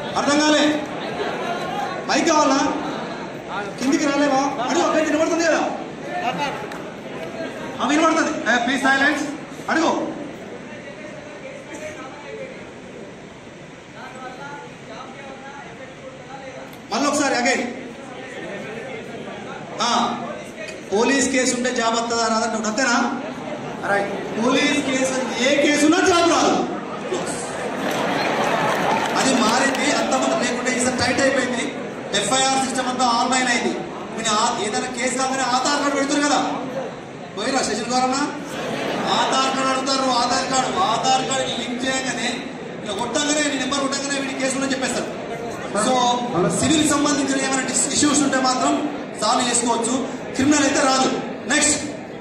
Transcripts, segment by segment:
అర్థం కాలే మైక్ కావాలా కిందికి రాలేవా అడుగు అక్కడ వినబడుతుంది కదా ఆ, వినబడుతుంది ప్లీజ్ సైలెన్స్ అడుగు మళ్ళీ ఒకసారి అగైన్ పోలీస్ కేసు ఉంటే జాబ్ వస్తుందా రాదంటే అంతేనా రైట్ పోలీస్ కేసు ఏ కేసు ఉన్నా జాబ్ రాదు అది మారింది అంతమంది లేకుంటే ఈసారి టైట్ అయిపోయింది ఎఫ్ఐఆర్ సిస్టమ్ అంతా ఆన్లైన్ అయింది మీరు ఆ- ఏదైనా కేసు కాగానే ఆధార్ కార్డు పెడతారు కదా పోయిరా శశిల్ గారన్నా ఆధార్ కార్డు అడుగుతారు Aadhaar card Aadhaar card link చేయగానే ఇక కొట్టగానే నీ నెంబర్ కొట్టగానే వీడి కేసు ఉందని చెప్పేస్తారు సో సివిల్ సంబంధించిన ఏమైనా ఇష్యూస్ ఉంటే మాత్రం సాల్వ్ చేసుకోవచ్చు క్రిమినల్ అయితే రాదు నెక్స్ట్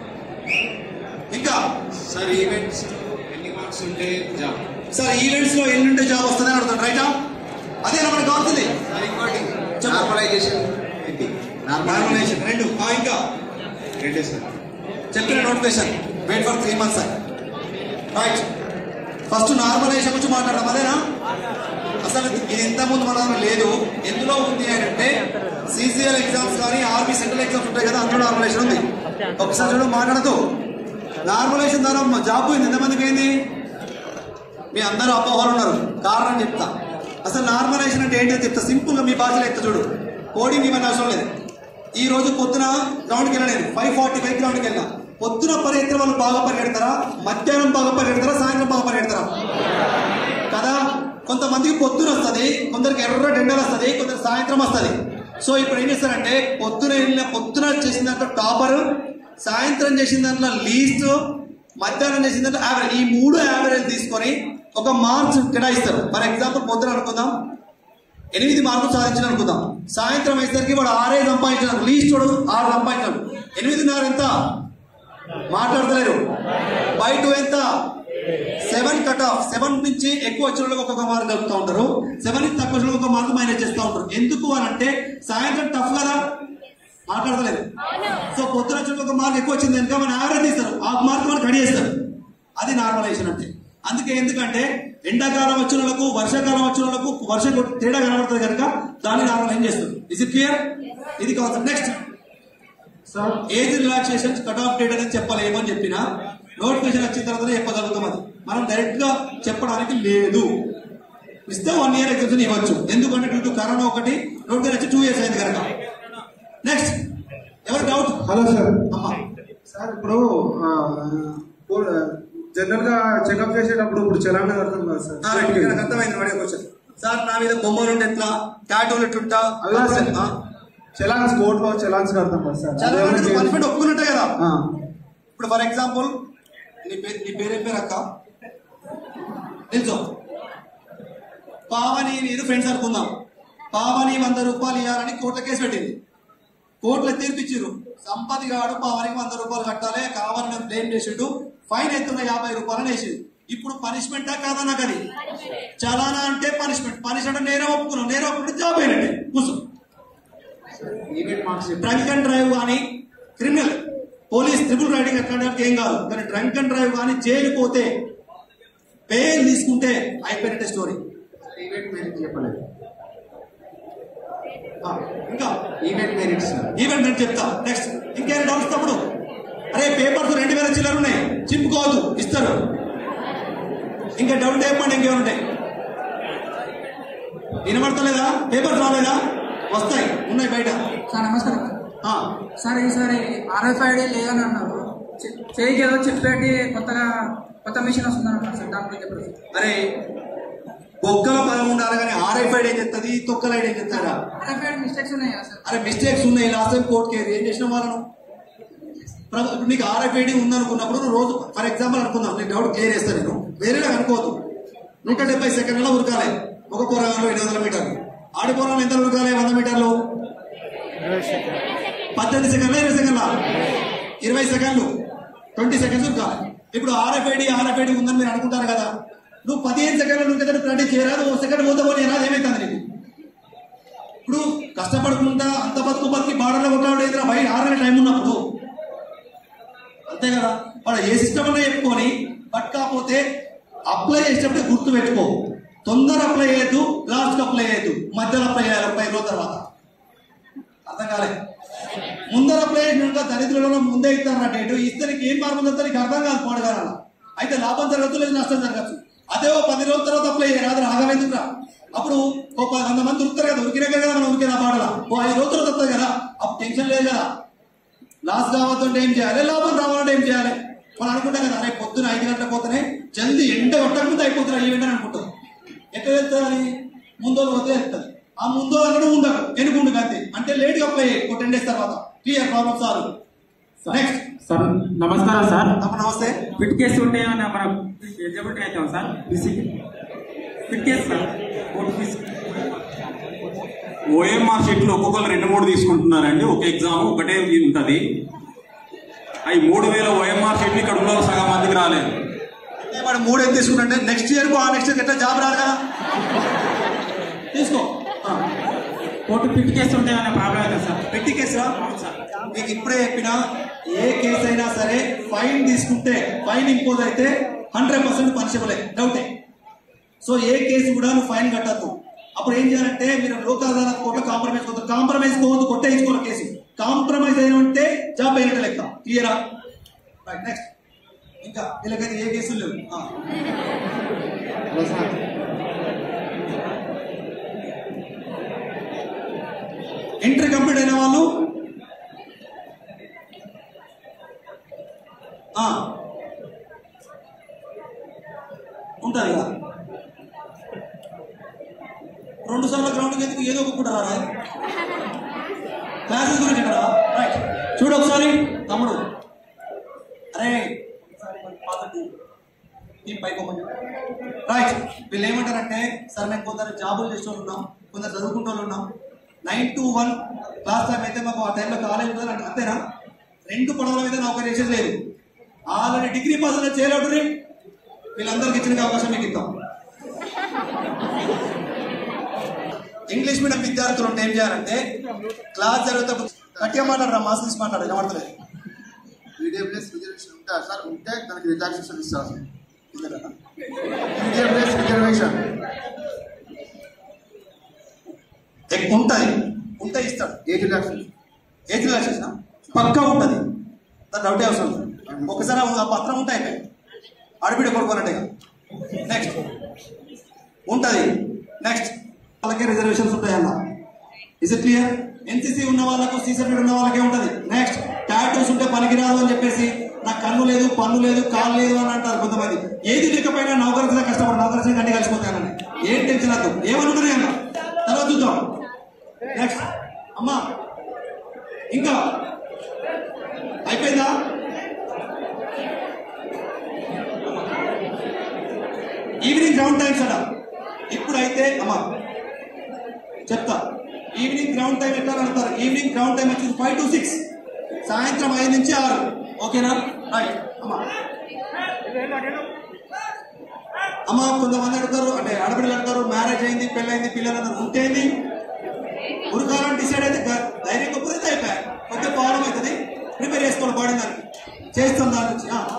ఇంకా సార్ ఈవెంట్స్ ఎన్ని మార్క్స్ ఉంటే జాబ్ సార్ ఈవెంట్స్ లో ఎన్ని ఉంటే జాబ్ వస్తుందని అడుగుతాడు రైటా అదే మనకు కావాల్సింది సార్ ఇంకోటి చెప్పు. నార్మలైజేషన్ ఏంటి నార్మలైజేషన్ రెండు ఆ, ఇంకా రెండే సార్ చెప్పిన notification wait for three months sir right first normalisation గురించి మాట్లాడడం అదేనా అసలు ఇది ఇంత ముందు మన దగ్గర లేదు ఎందులో ఉంది అని అంటే సిసిఎల్ ఎగ్జామ్స్ కానీ ఆర్మీ సెంట్రల్ ఎగ్జామ్స్ ఉంటాయి కదా అందులో నార్మలైజేషన్ ఉంది ఒకసారి చూడు మాట్లాడుతూ నార్మలైజేషన్ ద్వారా జాబ్ పోయింది ఎంతమందికి అయింది మీ అందరూ అపోహలు ఉన్నారు కారణం చెప్తా అసలు నార్మలైజేషన్ అంటే ఏంటో చెప్తా సింపుల్ గా మీ భాషలో చెప్తా చూడు కోడింగ్ ఇవన్నీ అవసరం లేదు ఈ రోజు పొద్దున గ్రౌండ్కి వెళ్ళలేదు ఫైవ్ ఫార్టీ ఫైవ్ గ్రౌండ్కి వెళ్ళినా పొద్దున పరిగెత్తిన వాళ్ళు బాగా పరిగెడతారా మధ్యాహ్నం బాగా పరిగెడతారా సాయంత్రం బాగా పరిగెడతారా కదా కొంతమందికి పొద్దున వస్తుంది కొందరికి ఎర్ర డెండలు వస్తుంది కొందరికి సాయంత్రం వస్తుంది సో ఇప్పుడు ఏం చేస్తారంటే పొద్దున వెళ్ళిన పొద్దున చేసిన దాంట్లో టాపర్ సాయంత్రం చేసిన దాంట్లో లీస్ట్ మధ్యాహ్నం చేసిన దాంట్లో యావరేజ్ ఈ మూడు యావరేజ్ తీసుకొని ఒక మార్క్స్ కేటాయిస్తారు ఫర్ ఎగ్జాంపుల్ పొద్దున అనుకుందాం ఎనిమిది మార్కులు సాధించిన అనుకుందాం సాయంత్రం అయ్యేసరికి వాడు ఆరే సంపాదించాడు లీస్ట్ వాడు ఆరు సంపాదించాడు ఎనిమిదిన్నర ఎంత మాట్లాడతలేరు బై టూ ఎంత సెవెన్ కట్ ఆఫ్ సెవెన్ నుంచి ఎక్కువ వచ్చిన వాళ్ళకి ఒక్కొక్క మార్క్ కలుపుతూ ఉంటారు సెవెన్ నుంచి తక్కువ వచ్చిన వాళ్ళకి ఒక మార్క్ మైనస్ చేస్తూ ఉంటారు ఎందుకు అని అంటే సాయంత్రం టఫ్ కదా మాట్లాడతలేదు సో పొద్దున వచ్చిన ఒక మార్క్ ఎక్కువ వచ్చింది కనుక మన యావరేజ్ ఇస్తారు ఆ మార్క్ మనకు కడి చేస్తారు అది నార్మలైజేషన్ అంటే అందుకే ఎందుకంటే ఎండాకాలం వచ్చిన వాళ్ళకు వర్షాకాలం వచ్చిన వాళ్ళకు వర్ష తేడా కనబడుతుంది కనుక దాన్ని నార్మలైజ్ చేస్తుంది ఇస్ ఇట్ క్లియర్ ఇది concept next sir age relaxation cut off date అనేది చెప్పలేము అని చెప్పిన నోటిఫికేషన్ వచ్చిన తర్వాత చెప్పగలుగుతాం అది మనం డైరెక్ట్ గా చెప్పడానికి లేదు ఇస్తే వన్ ఇయర్ ఎగ్జామ్షన్ ఇవ్వచ్చు ఎందుకంటే డ్యూ టు కరోనా ఒకటి నోటిఫికేషన్ వచ్చి టూ ఇయర్స్ అయింది కనుక నెక్స్ట్ ఎవరు డౌట్ హలో సార్ అమ్మా సార్ ఇప్పుడు జనరల్ గా చెకప్ చేసేటప్పుడు ఇప్పుడు చలాన్ కడతాం కదా సార్ ఆ, రైట్, ఇక్కడ నాకు అర్థమైంది వాడే క్వశ్చన్ సార్ నా మీద బొమ్మలు ఉంటే ఎట్లా టాటూలు ఎట్లుంటా అలా సార్. ఆ, చలాన్స్ కోర్ట్ లో చలాన్స్ కడతాం కదా సార్ చాలా అదేమైనా మంది చేయాలి? పనిష్మెంట్ ఒప్పుకున్నట్టే కదా ఆ. ఇప్పుడు ఫర్ ఎగ్జాంపుల్ నీ పేరు నీ పేరేం పేరు అక్క నిల్చో పావని మీరు ఫ్రెండ్స్ అనుకుందాం పావని వంద రూపాయలు ఇవ్వాలని కోర్టులో కేసు పెట్టింది కోర్టులో తీర్పిచ్చిర్రు సంపతి గాడు పావనికి వంద రూపాయలు కట్టాలి కావాలని మేము బ్లేమ్ చేసిండు ఫైన్ ఎత్తున్న యాభై రూపాయలు వేసింది ఇప్పుడు పనిష్మెంటా కాదా నాకు అది చలానా అంటే పనిష్మెంట్ పనిష్మెంట్ నేరం ఒప్పుకున్నాం నేరం ఒప్పుకుంటే జాబ్ అయినట్టే కూర్చో event marks drunk and drive కానీ క్రిమినల్ పోలీస్ ట్రిపుల్ రైడింగ్ అట్లాంటి ఏం కాదు కానీ డ్రంక్ అండ్ డ్రైవ్ కానీ జైలు పోతే బెయిల్ తీసుకుంటే అయిపోయినట్టే స్టోరీ ఈవెంట్ మెరిట్ చెప్పలేదు ఆ, ఇంకా ఈవెంట్ మెరిట్ సార్ ఈవెంట్ నేను చెప్తా నెక్స్ట్ ఇంకేమైనా డౌట్స్ తప్పుడు అరే పేపర్స్ రెండు వేల చిల్లర ఉన్నాయి చింపుకోవద్దు ఇస్తారు ఇంకా డౌట్ చెప్పండి ఇంకేమైనా ఉంటాయి వినబడతలేదా పేపర్స్ రాలేదా వస్తాయి ఉన్నాయి బయట సార్ నమస్కారం ఆ, సార్ ఈసారి ఆర్ఎఫ్ఐడి లేదని అన్నారు చె- చేయికి ఏదో చిప్ పెట్టి కొత్తగా కొత్త మిషన్ వస్తుందని అన్నారు సార్ దాని గురించి చెప్పండి సార్. అరే బొక్కల పదం ఉండాలి కానీ ఆర్ఐఫైడ్ ఏం చెప్తుంది తొక్కల ఐడి ఏం చెప్తారా ఆర్ఎఫ్ఐడి మిస్టేక్స్ ఉన్నాయి కదా సార్ అరే మిస్టేక్స్ ఉన్నాయి లాస్ట్ టైం కోర్ట్ కేర్ ఏం చేసిన వాళ్ళను ప్రభు- ఇప్పుడు నీకు ఆర్ఐఫైడి ఉందనుకున్నప్పుడు నువ్వు రోజు ఫర్ ఎగ్జాంపుల్ అనుకుందాం నీకు డౌట్ క్లియర్ చేస్తాను నేను వేరేలా అనుకోవద్దు నూట డెబ్బై సెకండ్లలో ఉరకాలి ఒక పోరాగంలో ఎనిమిది వందల మీటర్లు ఆడి పోరాగంలో ఎంత ఉరకాలి వంద మీటర్లు పద్దెనిమిది సెకండ్ల ఇరవై సెకండ్ల ఇరవై సెకండ్లు ట్వంటీ సెకండ్స్ ఉరకాలి ఇప్పుడు ఆర్ఎఫ్ఐడి ఆర్ఎఫ్ఐడి ఉందని మీరు అనుకుంటారు కదా నువ్వు పదిహేను సెకండ్లు నువ్వు ప్రాక్టీస్ చేయరాదు ఒక సెకండ్ పోతే పోనీ రాదు ఏమైతుంది నీకు ఇప్పుడు కష్టపడకుండా అంత బతుకు బతికి బాడలో కొట్టాడు ఏదైనా బయట ఆరనే టైం ఉన్నప్పుడు అంతే కదా వాడు ఏ సిస్టమ్ అన్నా చెప్పుకొని బట్ కాకపోతే అప్లై చేసేటప్పుడు గుర్తు పెట్టుకో తొందర అప్లై చేయొద్దు లాస్ట్ అప్లై చేయొద్దు మధ్యలో అప్లై చేయాలి ఒక పది రోజుల తర్వాత అర్థం కాలే ముందర అప్లై చేసినాక దరిద్రులలో ముందే ఇస్తారు నా డేటు ఇస్తే నీకు ఏం మార్పు ఉందో నీకు అర్థం కాదు పోడగాల అయితే లాభం జరగచ్చు లేదు నష్టం జరగచ్చు అదే ఓ పది రోజుల తర్వాత అప్లై చేయాలి అది రాగవేందుకురా అప్పుడు ఓ పది వంద మంది ఉరుకుతారు కదా ఉరికినాక కదా మనం ఉరికేది ఆ పాటల ఓ ఐదు రోజుల తర్వాత వస్తుంది కదా అప్పుడు టెన్షన్ లేదు కదా లాస్ కావద్దంటే ఏం చేయాలి లాభం రావాలంటే ఏం చేయాలి మనం అనుకుంటాం కదా అరే పొద్దున ఐదు గంటలకు పోతేనే జల్దీ ఎండ కొట్టకముందు అయిపోతున్నా ఈవెంట్ అని అనుకుంటాం ఎక్కడ వెళ్తుంది అది ముందు పోతే వెళ్తుంది ఆ ముందు అన్నడు ఉండదు ఎనుకుండు అంతే అంటే లేట్ గా అప్లై ఒక టెన్ డేస్ తర్వాత clear problem solve next sir నమస్కారం సార్ అమ్మ నమస్తే ఫిట్ కేసు ఉంటే ఏమన్నా మనం ఎలిజిబిలిటీ అవుతాం sir physique fit case sir vote fee OMR షీట్లు ఒక్కొక్కరు రెండు మూడు తీసుకుంటున్నారండి ఒక ఎగ్జామ్ ఒకటే ఉంటది అవి మూడు వేల ఓఎంఆర్ షీట్లు ఇక్కడ ఉన్న వాళ్ళు సగం మందికి రాలేదు అంటే వాడు మూడు ఎంత తీసుకుంటే నెక్స్ట్ ఇయర్ ఆ నెక్స్ట్ ఇయర్ ఎట్లా జాబ్ రాదు కదా తీసుకో ఆ. ఓటు ఫిట్ కేసు ఉంటే ఏమన్నా ప్రాబ్లం అవుతుంది సార్ పెట్టి కేసురా మీకు ఇప్పుడే చెప్పినా ఏ కేసు అయినా సరే ఫైన్ తీసుకుంటే ఫైన్ ఇంపోజ్ అయితే హండ్రెడ్ పర్సెంట్ పనిషబులే డౌటే సో ఏ కేసు కూడా నువ్వు ఫైన్ కట్టద్దు అప్పుడు ఏం చేయాలంటే మీరు లోక్ అదాలత్ కోర్టులో కాంప్రమైజ్ పోతారు కాంప్రమైజ్ పోవద్దు కొట్టేయించుకోవాలి కేసు కాంప్రమైజ్ అయిన ఉంటే జాబ్ అయినట్టు లెక్క క్లియరా రైట్ నెక్స్ట్ ఇంకా వీళ్ళకైతే ఏ కేసులు లేవు ఆ. ఇంటర్ కంప్లీట్ అయిన వాళ్ళు ఆ. ఉంటుంది కదా రెండు సార్లు గ్రౌండ్కి ఎందుకు ఏదో ఒక పూట రారా క్లాసెస్ గురించి ఇక్కడ రైట్ చూడు ఒకసారి తమ్ముడు అరే ఈ పైకోమని రైట్ వీళ్ళు ఏమంటారంటే సార్ మేము కొందరు జాబులు చేసే వాళ్ళు ఉన్నాం కొందరు చదువుకుంటే వాళ్ళు ఉన్నాం nine to one class time అయితే మాకు ఆ టైంలో కాలేజ్ ఉంటుంది అంటే అంతేనా రెండు పడవల మీద నాకు చేసేది లేదు ఆల్రెడీ డిగ్రీ పాస్ అయిన చేయలేడు వీళ్ళందరికీ ఇచ్చిన అవకాశం మీకు ఇద్దాం ఇంగ్లీష్ మీడియం విద్యార్థులు ఉంటే ఏం చేయాలంటే క్లాస్ జరుగుతున్నప్పుడు గట్టిగా మాట్లాడరా మాస్ తీసి మాట్లాడు కనబడతలేదు ఈడబ్ల్యూఎస్ రిజర్వేషన్ ఉంటా సార్ ఉంటే దానికి రిలాక్సేషన్ ఇస్తారు సార్ ఇంతేనా? ఈడబ్ల్యూఎస్ రిజర్వేషన్ ఎక్- ఉంటది ఉంటే ఇస్తాడు ఏజ్ రిలాక్సేషన్ ఏజ్ రిలాక్సేషన్ పక్కా ఉంటది దాని డౌటే అవసరం లేదు. ఒకసారి ఆ పత్రం ఉంటే అయిపోయి అడిపిడి కొడుకోనట్టుగా నెక్స్ట్ ఉంటది నెక్స్ట్ వాళ్ళకే రిజర్వేషన్స్ ఉంటాయన్న ఇస్ ఇట్ క్లియర్ ఎన్సీసీ ఉన్న వాళ్ళకు సీ సర్టిఫికేట్ ఉన్న వాళ్ళకే ఉంటది నెక్స్ట్ టాటూస్ ఉంటే పనికిరాదు అని చెప్పేసి నాకు కన్ను లేదు పన్ను లేదు కాలు లేదు అని అంటారు కొంతమంది ఏది లేకపోయినా నౌకరసిన కష్టపడి నౌకరసిన గండి కలిసిపోతానని ఏం టెన్షన్ వద్దు ఏమని ఉంటుంది అన్న తర్వాత చూద్దాం నెక్స్ట్ అమ్మా ఇంకా అయిపోయిందా ఈవినింగ్ గ్రౌండ్ టైమ్స్ అట ఇప్పుడైతే అమ్మా చెప్తా ఈవినింగ్ గ్రౌండ్ టైం ఎట్లా అంటారు ఈవినింగ్ గ్రౌండ్ టైం వచ్చి ఫైవ్ టు సిక్స్ సాయంత్రం ఐదు నుంచి ఆరు ఓకేనా రైట్ అమ్మా అమ్మ కొంతమంది అడుగుతారు అంటే ఆడపిల్లలు అంటారు మ్యారేజ్ అయింది పెళ్ళైంది పిల్లలు అన్నారు ఉంటేంది ఉరకాలని డిసైడ్ అయితే గ- ధైర్యం గొప్పదైతే అయిపోయా కొంచెం ప్రాబ్లం అవుతుంది ప్రిపేర్ చేసుకోవాలి బాడీ దానికి చేస్తాం దాని నుంచి ఆ.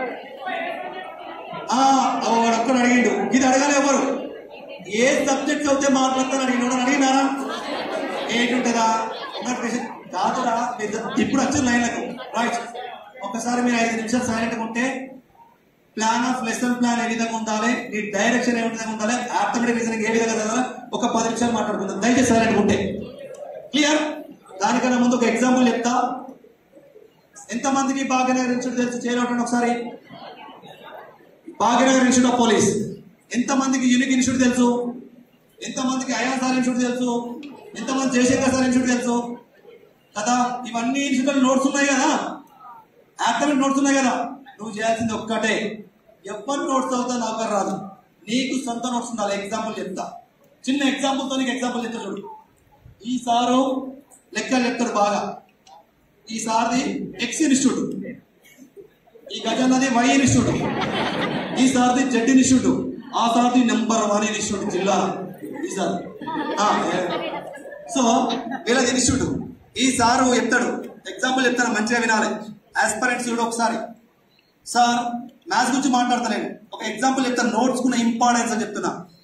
ఆ, అవ వాడు ఒక్కడు అడిగిండు ఇది అడగాలి ఎవరు ఏ సబ్జెక్ట్ చదివితే మాట్లాడతాను అడిగిన వాడు అడిగినారా ఏంటి ఉంటుందా నోటిఫికేషన్ కాదురా మీరు ఇప్పుడు వచ్చిన లైన్లకు రైట్ ఒకసారి మీరు ఐదు నిమిషాలు సైలెంట్గా ఉంటే ప్లాన్ ఆఫ్ లెసన్ ప్లాన్ ఏ విధంగా ఉండాలి నీ డైరెక్షన్ ఏ విధంగా ఉండాలి ఆర్థమెటిక్ రీజనింగ్ ఏ విధంగా చదవాలి ఒక పది నిమిషాలు మాట్లాడుకుందాం దయచేసి సైలెంట్ ఉంటే క్లియర్ దానికన్నా ముందు ఒక ఎగ్జాంపుల్ చెప్తా ఎంతమందికి భాగ్యనగర్ ఇన్స్టిట్యూట్ తెలుసు చేరవటండి ఒకసారి భాగ్యనగర్ ఇన్స్టిట్యూట్ ఆఫ్ పోలీస్ ఎంతమందికి యూనిక్ ఇన్స్టిట్యూట్ తెలుసు ఎంతమందికి అయాన్ సార్ ఇన్స్టిట్యూట్ తెలుసు ఎంతమంది జయశంకర్ సార్ ఇన్స్టిట్యూట్ తెలుసు కదా ఇవన్నీ ఇన్స్టిట్యూట్ నోట్స్ ఉన్నాయి కదా యాక్టివ్ నోట్స్ ఉన్నాయి కదా నువ్వు చేయాల్సింది ఒక్కటే ఎవరి నోట్స్ అవుతా నాకు రాదు నీకు సొంత నోట్స్ ఉండాలి ఎగ్జాంపుల్ చెప్తా చిన్న ఎగ్జాంపుల్ తో నీకు ఎగ్జాంపుల్ చెప్తా చూడు ఈ సారు లెక్కలు చెప్తాడు బాగా ఈ సార్ది ఎక్స్ ఇన్స్టిట్యూట్ ఈ గజన్నది వై ఇన్స్టిట్యూట్ ఈ సార్ది జెడ్ ఇన్స్టిట్యూట్ ఆ సార్ది నెంబర్ వన్ ఇన్స్టిట్యూట్ జిల్లా ఈ సార్ ఆ, ఏ. సో వీళ్ళది ఇన్స్టిట్యూట్ ఈ సారు చెప్తాడు ఎగ్జాంపుల్ చెప్తాను మంచిగా వినాలి ఆస్పరెంట్స్ చూడు ఒకసారి సార్ మ్యాథ్స్ గురించి మాట్లాడతా నేను ఒక ఎగ్జాంపుల్ చెప్తాను నోట్స్ కున్న ఇంపార్టెన్స్ అని చెప్తున్నా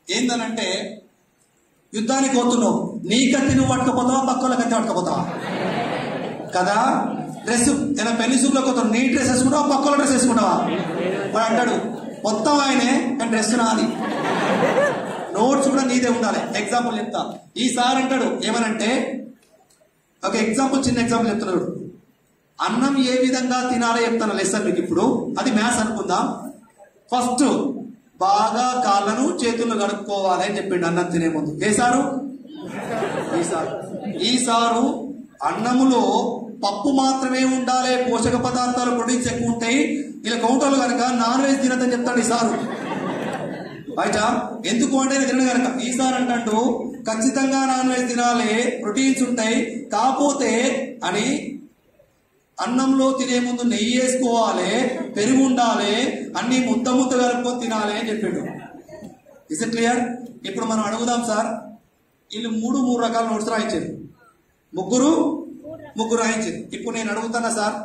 ఏందనంటే యుద్ధానికి పోతున్నావు నీ కత్తి నువ్వు పట్టుకపోతావా పక్కల కత్తి పట్టుకపోతావా కదా డ్రెస్ ఏదైనా పెళ్లి సూపులోకి పోతావు నీ డ్రెస్ వేసుకుంటావా పక్కల డ్రెస్ వేసుకుంటావా వాడు అంటాడు మొత్తం ఆయనే కానీ డ్రెస్ నాది నోట్స్ కూడా నీదే ఉండాలి ఎగ్జాంపుల్ చెప్తా ఈ సార్ అంటాడు ఏమనంటే ఒక ఎగ్జాంపుల్ చిన్న ఎగ్జాంపుల్ చెప్తున్నాడు అన్నం ఏ విధంగా తినాలో చెప్తాను లెసన్ మీకు ఇప్పుడు అది మ్యాథ్స్ అనుకుందాం ఫస్ట్ బాగా కాళ్ళను చేతులు కడుక్కోవాలి అని చెప్పిండు అన్నం తినే ముందు ఏ సారు ఈ సారు ఈ సారు అన్నములో పప్పు మాత్రమే ఉండాలి పోషక పదార్థాలు ప్రోటీన్స్ ఎక్కువ ఉంటాయి ఇలా కౌంటర్లు కనుక నాన్ వెజ్ తినదని చెప్తాడు ఈ సారు బయట ఎందుకు అంటే ఇది తినడు కనుక ఈ సార్ అంటాడు ఖచ్చితంగా నాన్ వెజ్ తినాలి ప్రోటీన్స్ ఉంటాయి కాకపోతే అని అన్నంలో తినే ముందు నెయ్యి వేసుకోవాలి పెరుగు ఉండాలి అన్ని ముద్ద ముద్ద కలుపుకొని తినాలి అని చెప్పాడు ఇస్ ఇట్ క్లియర్ ఇప్పుడు మనం అడుగుదాం సార్ వీళ్ళు మూడు మూడు రకాల నోట్స్ రాయించారు ముగ్గురు ముగ్గురు రాయించారు ఇప్పుడు నేను అడుగుతున్నా సార్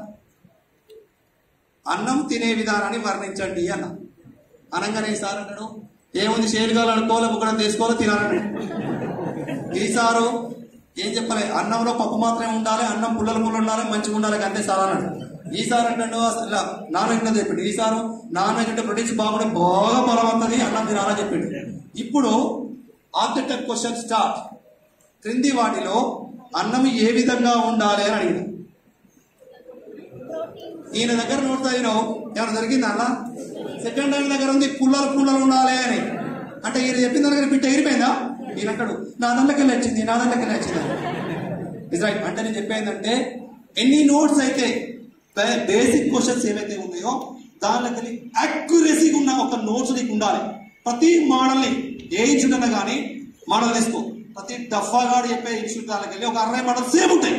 అన్నం తినే విధానాన్ని వర్ణించండి అన్న అనగానే సార్ అన్నాడు ఏముంది షేరుగాలు అనుకోవాలి ముగ్గురం తీసుకోవాలి తినాలని ఈ సారు ఏం చెప్పలే అన్నంలో పప్పు మాత్రమే ఉండాలి అన్నం పుల్లలు పుల్లలు ఉండాలి మంచిగా ఉండాలి అంతే సార్ అన్నాడు ఈ సార్ అంటాడు అసలు ఇలా నాన్ వెజ్ ఉందని చెప్పిండు ఈ సారు నాన్ వెజ్ అంటే ప్రోటీన్స్ బాగుండే బాగా బలం వస్తుంది అన్నం తినాలని చెప్పిండు ఇప్పుడు ఆబ్జెక్టివ్ క్వశ్చన్ స్టార్ట్ క్రింది వాటిలో అన్నం ఏ విధంగా ఉండాలి అని అడిగాడు ఈయన దగ్గర నోట్ చదివినావు ఏమైనా జరిగిందా అన్న సెకండ్ హ్యాండ్ దగ్గర ఉంది పుల్లలు పుల్లలు ఉండాలి అని అంటే ఈయన చెప్పిన దగ్గర బిట్ట ఎగిరిపోయిందా ఈయన అంటాడు నా దాంట్లోకి వచ్చింది నా దాంట్లోకి వచ్చింది ఇస్ రైట్ అంటే నేను చెప్పేందంటే ఎన్ని నోట్స్ అయితే బేసిక్ క్వశ్చన్స్ ఏవైతే ఉన్నాయో దాంట్లోకి అక్యురసీగా ఉన్న ఒక నోట్స్ నీకు ఉండాలి ప్రతి మోడల్ని ఏ ఇన్స్టిట్యూట్ అయినా కానీ మోడల్ తీసుకో ప్రతి డఫాగాడు చెప్పే ఇన్స్టిట్యూట్ దానికి వెళ్ళి ఒక అరవై మోడల్స్ సేమ్ ఉంటాయి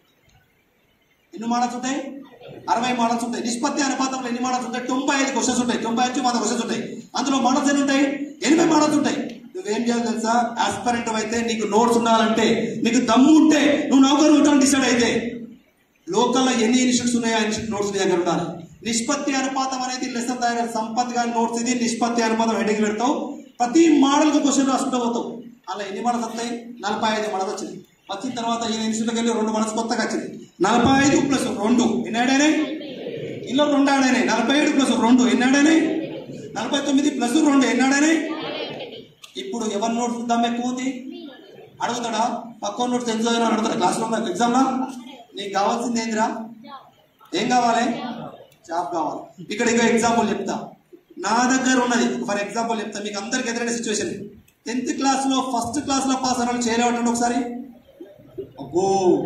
ఎన్ని మోడల్స్ ఉంటాయి అరవై మోడల్స్ ఉంటాయి నిష్పత్తి అనుపాతంలో ఎన్ని మోడల్స్ ఉంటాయి తొంభై ఐదు క్వశ్చన్స్ ఉంటాయి తొంభై ఐదు వంద క్వశ్చన్స్ ఉంటాయి అందులో మోడల్స్ ఎన్ని ఉంటాయి ఎనభై మోడల్స్ ఉంటాయి నువ్వేం చేయాలి తెలుసా ఆస్పరెంట్ అయితే నీకు నోట్స్ ఉండాలంటే నీకు దమ్ము ఉంటే నువ్వు నౌకరు ఉంటాను డిసైడ్ అయితే లోకల్లో ఎన్ని ఇన్స్టిట్యూట్స్ ఉన్నాయో ఆ ఇన్స్టిట్యూట్ నోట్స్ నీ దగ్గర ఉండాలి నిష్పత్తి అనుపాతం అనేది లెసన్ తయారు సంపత్ గారి నోట్స్ ఇది నిష్పత్తి అనుపాతం హెడ్డింగ్ పెడతావు ప్రతి మోడల్ కు క్వశ్చన్ రాసుకుంటూ పోతావు అలా ఎన్ని మోడల్స్ వస్తాయి నలభై ఐదు మోడల్ వచ్చింది వచ్చిన తర్వాత ఈ ఇన్స్టిట్యూట్కి వెళ్ళి రెండు మోడల్స్ కొత్తగా వచ్చింది నలభై ఐదు ప్లస్ రెండు ఎన్ని ఆడాయి ఇందులో రెండు ఆడాయి నలభై ఏడు ప్లస్ రెండు ఎన్ని ఆడాయి నలభై తొమ్మిది ప్లస్ రెండు ఎన్ని ఆడాయి ఇప్పుడు ఎవరి నోట్స్ దమ్ ఎక్కువ ఉంది అడుగుతాడా పక్క నోట్స్ ఎంత చదివినా అడుగుతాడా క్లాస్ రూమ్ ఎగ్జామ్ లా నీకు కావాల్సింది ఏందిరా ఏం కావాలి జాబ్ కావాలి ఇక్కడ ఇంకో ఎగ్జాంపుల్ చెప్తా నా దగ్గర ఉన్నది ఫర్ ఎగ్జాంపుల్ చెప్తా మీకు అందరికి ఎదురైన సిచ్యువేషన్ టెన్త్ క్లాస్ లో ఫస్ట్ క్లాస్ లో పాస్ అయిన వాళ్ళు చేయలేమంటే ఒకసారి అబ్బో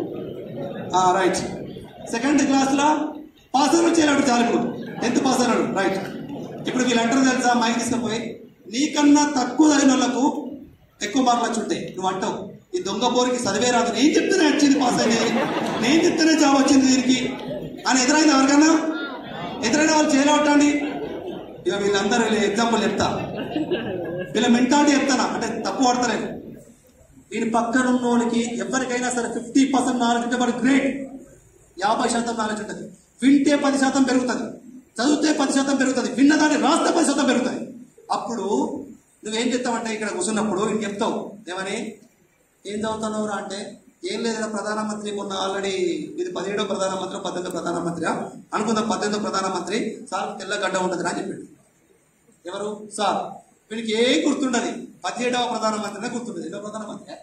రైట్ సెకండ్ క్లాస్ లో పాస్ అయిన చేయలేడు చాలు ఇప్పుడు టెన్త్ పాస్ అయినాడు రైట్ ఇప్పుడు వీళ్ళు అంటారు తెలుసా మైక్ తీసుకుపోయి నీకన్నా తక్కువ చదివిన వాళ్ళకు ఎక్కువ మార్కులు వచ్చి ఉంటాయి నువ్వు అంటావు ఈ దొంగ పోరికి చదివే రాదు నేను చెప్తేనే వచ్చింది పాస్ అయ్యేది నేను చెప్తేనే జాబ్ వచ్చింది దీనికి అని ఎదురైంది ఎవరికన్నా ఎదురైన వాళ్ళు చేయలేవటండి ఇక వీళ్ళందరూ వీళ్ళ ఎగ్జాంపుల్ చెప్తా వీళ్ళ మెంటాలిటీ చెప్తానా అంటే తప్పు పడతలేదు దీని పక్కన ఉన్నోడికి ఎవరికైనా సరే ఫిఫ్టీ పర్సెంట్ నాలెడ్జ్ ఉంటే వాడు గ్రేట్ యాభై శాతం నాలెడ్జ్ ఉంటుంది వింటే పది శాతం పెరుగుతుంది చదివితే పది శాతం పెరుగుతుంది విన్నదాన్ని రాస్తే పది శాతం పెరుగుతుంది అప్పుడు నువ్వేం చెప్తావంటే ఇక్కడ కూర్చున్నప్పుడు ఇంక చెప్తావు ఏమని ఏం చదువుతున్నావు రా అంటే ఏం లేదురా ప్రధానమంత్రి మొన్న ఆల్రెడీ ఇది పదిహేడో ప్రధానమంత్రి పద్దెనిమిదో ప్రధానమంత్రి అనుకుందాం పద్దెనిమిదో ప్రధానమంత్రి సార్ తెల్లగడ్డ ఉంటుంది అని చెప్పాడు ఎవరు సార్ వీనికి ఏం గుర్తుండదు పదిహేడవ ప్రధానమంత్రినే గుర్తుండదు ఏడవ ప్రధానమంత్రి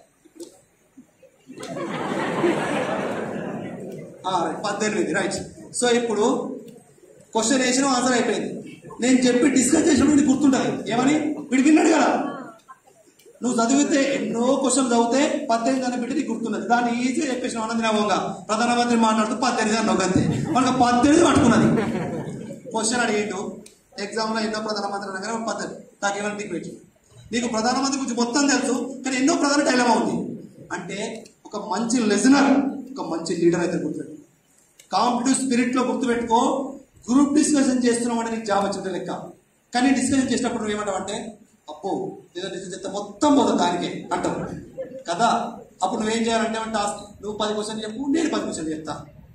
ఆ, రైట్. పద్దెనిమిది రైట్ సో ఇప్పుడు క్వశ్చన్ వేసిన ఆన్సర్ అయిపోయింది నేను చెప్పి డిస్కస్ చేసినప్పుడు నీకు గుర్తుంటుంది ఏమని వీడు విన్నాడు కదా నువ్వు చదివితే ఎన్నో క్వశ్చన్ చదివితే పద్దెనిమిది అని పెట్టి నీకు గుర్తున్నది దాన్ని ఈజీగా చెప్పేసిన ఆనంద నవంగా ప్రధానమంత్రి మాట్లాడుతూ పద్దెనిమిది అని నవ్వంతే మనకు పద్దెనిమిది పట్టుకున్నది క్వశ్చన్ అడిగిండు ఎగ్జామ్ లో ఎన్నో ప్రధానమంత్రి అనగానే ఒక పద్ధతి నాకు ఏమైనా నీకు పెట్టు నీకు ప్రధానమంత్రి గురించి మొత్తం తెలుసు కానీ ఎన్నో ప్రధాన డైలమా ఉంది అంటే ఒక మంచి లెజనర్ ఒక మంచి లీడర్ అయితే గుర్తుపెట్టు కాంపిటివ్ స్పిరిట్ లో గుర్తుపెట్టుకో గ్రూప్ డిస్కషన్ చేస్తున్నాం అంటే నీకు జాబ్ వచ్చింది లెక్క కానీ డిస్కషన్ చేసినప్పుడు నువ్వు ఏమంటావు అంటే అప్పు ఏదో డిస్కస్ చేస్తే మొత్తం పోతుంది దానికే అంటావు కదా అప్పుడు నువ్వేం చేయాలంటే టాస్క్ నువ్వు పది క్వశ్చన్ చెప్పు నేను పది క్వశ్చన్ చెప్తా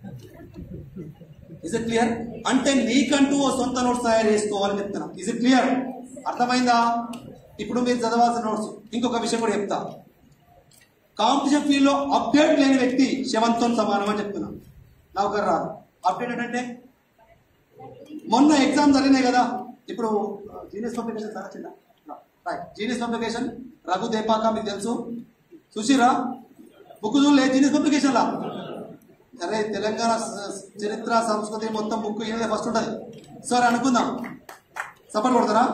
ఇస్ ఇట్ క్లియర్ అంటే నీకంటూ ఓ సొంత నోట్స్ తయారు చేసుకోవాలని చెప్తున్నా ఇస్ ఇట్ క్లియర్ అర్థమైందా ఇప్పుడు మీరు చదవాల్సిన నోట్స్ ఇంకొక విషయం కూడా చెప్తా కాంపిటీషన్ ఫీల్డ్ లో అప్డేట్ లేని వ్యక్తి శవంతో సమానం అని చెప్తున్నా నౌకర్ రాదు అప్డేట్ అంటే మొన్న ఎగ్జామ్ జరిగినాయి కదా ఇప్పుడు జీనియస్ పబ్లికేషన్ సార్ చిన్న రైట్ జీనియస్ పబ్లికేషన్ రఘు దేపాక మీకు తెలుసు చూసిరా బుక్ చూడలే జీనియస్ పబ్లికేషన్ లా అరే తెలంగాణ స- చరిత్ర సంస్కృతి మొత్తం బుక్ ఏదైనా ఫస్ట్ ఉంటుంది సార్ అనుకుందాం సపోర్ట్ కొడతారా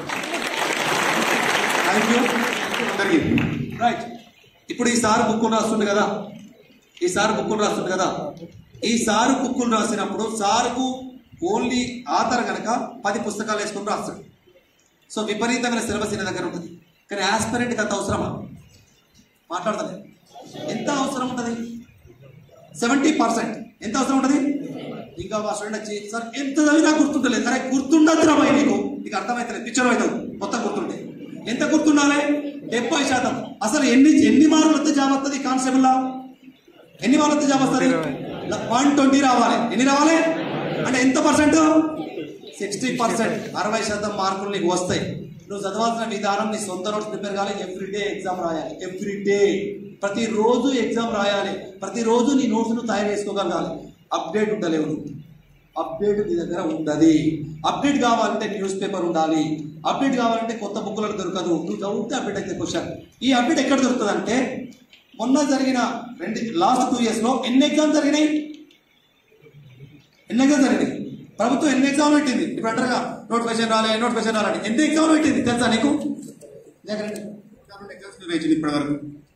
థ్యాంక్ యూ అందరికీ రైట్ ఇప్పుడు ఈ సార్ బుక్కులు రాస్తుండే కదా ఈ సార్ బుక్కులు రాస్తుండే కదా ఈ సారు బుక్కులు రాసినప్పుడు సార్కు ఓన్లీ ఆధార్ కనుక పది పుస్తకాలు వేసుకుని రాస్తాడు సో విపరీతమైన సిలబస్ ఈయన దగ్గర ఉంటుంది కానీ ఆస్పిరెంట్కి అంత అవసరమా మాట్లాడతలే ఎంత అవసరం ఉంటుంది సెవెంటీ పర్సెంట్ ఎంత అవసరం ఉంటుంది ఇంకా మా స్టూడెంట్ వచ్చి సార్ ఎంత చదివినా గుర్తుంటలేదు అరే గుర్తుండద్దు రాబాయి నీకు నీకు అర్థమవుతలేదు పిక్చర్ అవుతుంది మొత్తం గుర్తుంటే ఎంత గుర్తుండాలి డెబ్బై శాతం అసలు ఎన్ని ఎన్ని మార్కులు వస్తే జాబ్ వస్తుంది కానిస్టేబుల్ లా ఎన్ని మార్కులు వస్తే జాబ్ వస్తుంది వన్ ట్వంటీ రావాలి ఎన్ని రావాలి అంటే ఎంత పర్సెంట్ సిక్స్టీ పర్సెంట్ అరవై శాతం మార్కులు నీకు వస్తాయి నువ్వు చదవాల్సిన విధానం నీ సొంత నోట్స్ ప్రిపేర్ కావాలి ఎవ్రీ డే ఎగ్జామ్ రాయాలి ఎవ్రీ డే ప్రతిరోజు ఎగ్జామ్ రాయాలి ప్రతిరోజు నీ నోట్స్ నువ్వు తయారు చేసుకోగలగాలి అప్డేట్ ఉండలేవు నువ్వు అప్డేట్ నీ దగ్గర ఉండదు అప్డేట్ కావాలంటే న్యూస్ పేపర్ ఉండాలి అప్డేట్ కావాలంటే కొత్త బుక్కులకు దొరకదు నువ్వు చదివితే అప్డేట్ అయితే క్వశ్చన్ ఈ అప్డేట్ ఎక్కడ దొరుకుతుంది అంటే మొన్న జరిగిన రెండు లాస్ట్ టూ ఇయర్స్ లో ఎన్ని ఎగ్జామ్ జరిగినాయి ఎన్ని ఎగ్జామ్ జరిగినాయి ప్రభుత్వం ఎన్ని ఎగ్జామ్ పెట్టింది ఇప్పుడు అంటారుగా నోటిఫికేషన్ రాలే నోటిఫికేషన్ రాలని ఎన్ని ఎగ్జామ్ పెట్టింది తెలుసా నీకు లేకండి ఎగ్జామ్స్ వేయించింది ఇప్పటివరకు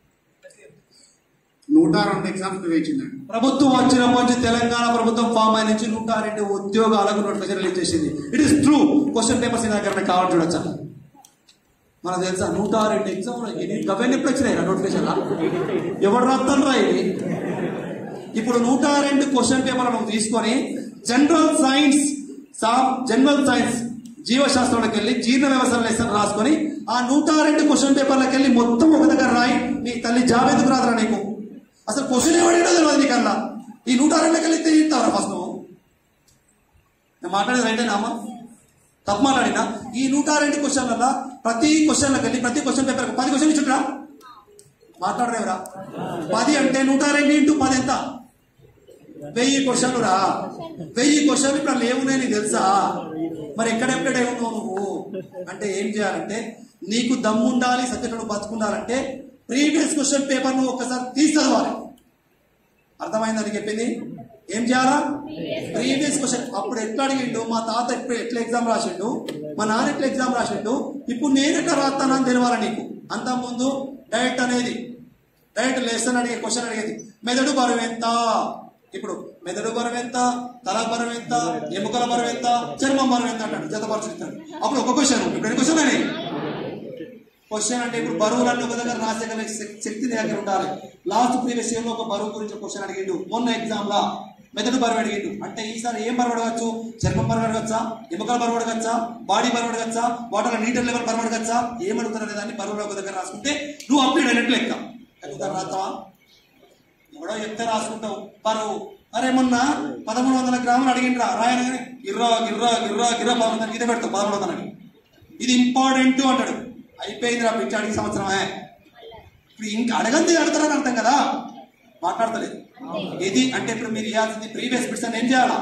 నూట రెండు ఎగ్జామ్స్ వేయించిందండి ప్రభుత్వం వచ్చినప్పటి నుంచి తెలంగాణ ప్రభుత్వం ఫామ్ అయిన నుంచి నూట రెండు ఉద్యోగాలకు నోటిఫికేషన్ రిలీజ్ చేసింది it is true question papers దగ్గర కావాలి చూడొచ్చా మనకు తెలుసా నూట రెండు ఎగ్జామ్ గవర్నమెంట్ ఎప్పుడు వచ్చినాయి నోటిఫికేషన్ ఎవరు రాస్తాను రా ఇవి ఇప్పుడు నూట రెండు క్వశ్చన్ పేపర్లను తీసుకొని జనరల్ సైన్స్ జనరల్ సైన్స్ జీవశాస్త్రంలోకి వెళ్ళి జీర్ణ వ్యవస్థ లెసన్ రాసుకొని ఆ నూట రెండు క్వశ్చన్ పేపర్లకు వెళ్ళి మొత్తం ఒక దగ్గర రాయి నీ తల్లి జాబ్ ఎందుకు రాదురా నీకు అసలు క్వశ్చన్ ఎవడేటో తెలియదు నీకల్లా ఈ నూట రెండుకి వెళ్ళి తీస్తావరా ఫస్ట్ నువ్వు నేను మాట్లాడేది రైటేనా అమ్మా తప్పు మాట్లాడినా ఈ నూట రెండు క్వశ్చన్ల ప్రతి క్వశ్చన్లకు వెళ్ళి ప్రతి క్వశ్చన్ పేపర్ పది క్వశ్చన్ ఇచ్చుట్రా మాట్లాడరేవరా పది అంటే నూట రెండు ఇంటూ పది ఎంత వెయ్యి క్వశ్చన్లు రా వెయ్యి క్వశ్చన్లు ఇప్పుడు లేవు నేను తెలుసా మరి ఎక్కడ ఎప్పుడే ఉన్నావు నువ్వు అంటే ఏం చేయాలంటే నీకు దమ్ము ఉండాలి సబ్జెక్ట్ నువ్వు బతుకుండాలంటే ప్రీవియస్ క్వశ్చన్ పేపర్ నువ్వు ఒక్కసారి తీసి చదవాలి అర్థమైందని చెప్పింది ఏం చేయాలా ప్రీవియస్ క్వశ్చన్ అప్పుడు ఎట్లా అడిగిండు మా తాత ఎప్పుడు ఎట్లా ఎగ్జామ్ రాసిండు మా నాన్న ఎట్లా ఎగ్జామ్ రాసిండు ఇప్పుడు నేను ఎట్లా రాస్తానని తెలవాలి నీకు అంత ముందు డైరెక్ట్ అనేది డైరెక్ట్ లెసన్ అడిగే క్వశ్చన్ అడిగేది మెదడు బరువు ఎంత ఇప్పుడు మెదడు బరువు ఎంత తల బరువు ఎంత ఎముకల బరువు ఎంత చర్మం బరువు ఎంత అంటాడు జతపరుచుతాడు అప్పుడు ఒక క్వశ్చన్ ఇప్పుడు ఎన్ని క్వశ్చన్ అని క్వశ్చన్ అంటే ఇప్పుడు బరువులన్నీ ఒక దగ్గర రాసేగల శక్- శక్తి నీ దగ్గర ఉండాలి లాస్ట్ ప్రీవియస్ ఇయర్ లో ఒక బరువు గురించి క్వశ్చన్ అడిగిండు మొన్న ఎగ్జామ్ లా మెదడు బరువు అడిగిండు అంటే ఈసారి ఏం బరువు అడగచ్చు చర్మం బరువు అడగచ్చా ఎముకల బరువు అడగచ్చా బాడీ బరువు అడగచ్చా వాటర్ నీటర్ లెవెల్ బరువు అడగచ్చా ఏం అడుగుతారు దాన్ని బరువులో ఒక దగ్గర రాసుకుంటే నువ్వు అప్డేట్ అయినట్లు లెక్క ఎక్కుతారు రాస్తావా ఎవడో చెప్తే రాసుకుంటావు బరువు అరే మొన్న పదమూడు వందల గ్రాములు అడిగిండ్రా రాయనగానే గిర్రా గిర్రా గిర్రా గిర్రా పదమూడు వందలకి ఇదే పెడతావు పదమూడు వందలకి ఇది ఇంపార్టెంట్ అంటాడు అయిపోయింది రా పిచ్చి అడిగి సంవత్సరమే ఇప్పుడు ఇంకా అడగంది అడతారని అర్థం కదా మాట్లాడతలేదు ఇది అంటే ఇప్పుడు మీరు ఇవ్వాల్సింది ప్రీవియస్ బిట్స్ అని ఏం చేయాలా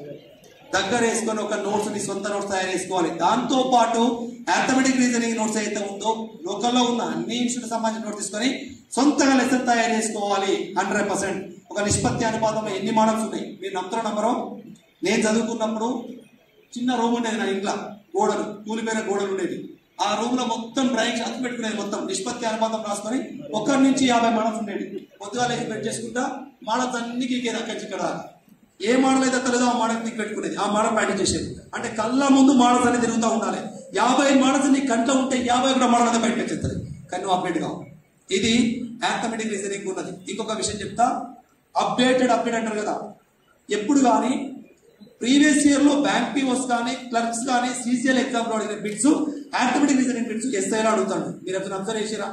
దగ్గర వేసుకొని ఒక నోట్స్ ని సొంత నోట్స్ తయారు చేసుకోవాలి దాంతో పాటు అర్థమెటిక్ రీజనింగ్ నోట్స్ అయితే ఉందో లోకల్లో ఉన్న అన్ని ఇన్స్టిట్యూట్ సంబంధించిన నోట్స్ తీసుకొని సొంతగా లెసన్ తయారు చేసుకోవాలి హండ్రెడ్ పర్సెంట్ ఒక నిష్పత్తి అనుపాతంలో ఎన్ని మోడల్స్ ఉన్నాయి మీరు నమ్ముతారో నమ్మరో నేను చదువుకున్నప్పుడు చిన్న రూమ్ ఉండేది నా ఇంట్లో గోడలు కూలిపోయిన గోడలు ఉండేది ఆ రూమ్ లో మొత్తం డ్రాయింగ్ షాట్ పెట్టుకునేది మొత్తం నిష్పత్తి అనుపాతం రాసుకొని ఒకరి నుంచి యాభై మోడల్స్ ఉండేది పొద్దుగా లేచి పెట్టి చేసుకుంటా మోడల్స్ అన్ని గీకేది అక్కడి నుంచి ఇక్కడ ఏ మోడల్ అయితే తెలియదో ఆ మోడల్ నీకు పెట్టుకునేది ఆ మోడల్ ప్రాక్టీస్ చేసేది అంటే కళ్ళ ముందు మోడల్స్ అనేది తిరుగుతూ ఉండాలి యాభై మోడల్స్ నీ కంట్లో ఉంటే యాభై కూడా మోడల్ అనేది బయటకు వచ్చేస్తుంది కానీ నువ్వు అప్డేట్ కావు ఇది ఆథమెటిక్ రీజనింగ్ ఉన్నది ఇంకొక విషయం చెప్తా అప్డేటెడ్ అప్డేట్ అంటారు కదా ఎప్పుడు కానీ ప్రీవియస్ ఇయర్ లో బ్యాంక్ పీఓస్ కానీ క్లర్క్స్ కానీ సీసీఎల్ ఎగ్జామ్ లో అడిగిన బిట్స్ ఆథమెటిక్ రీజనింగ్ బిట్స్ ఎస్ఐలో అడుగుతాడు మీరు ఎప్పుడు అబ్జర్వ్ చేసిరా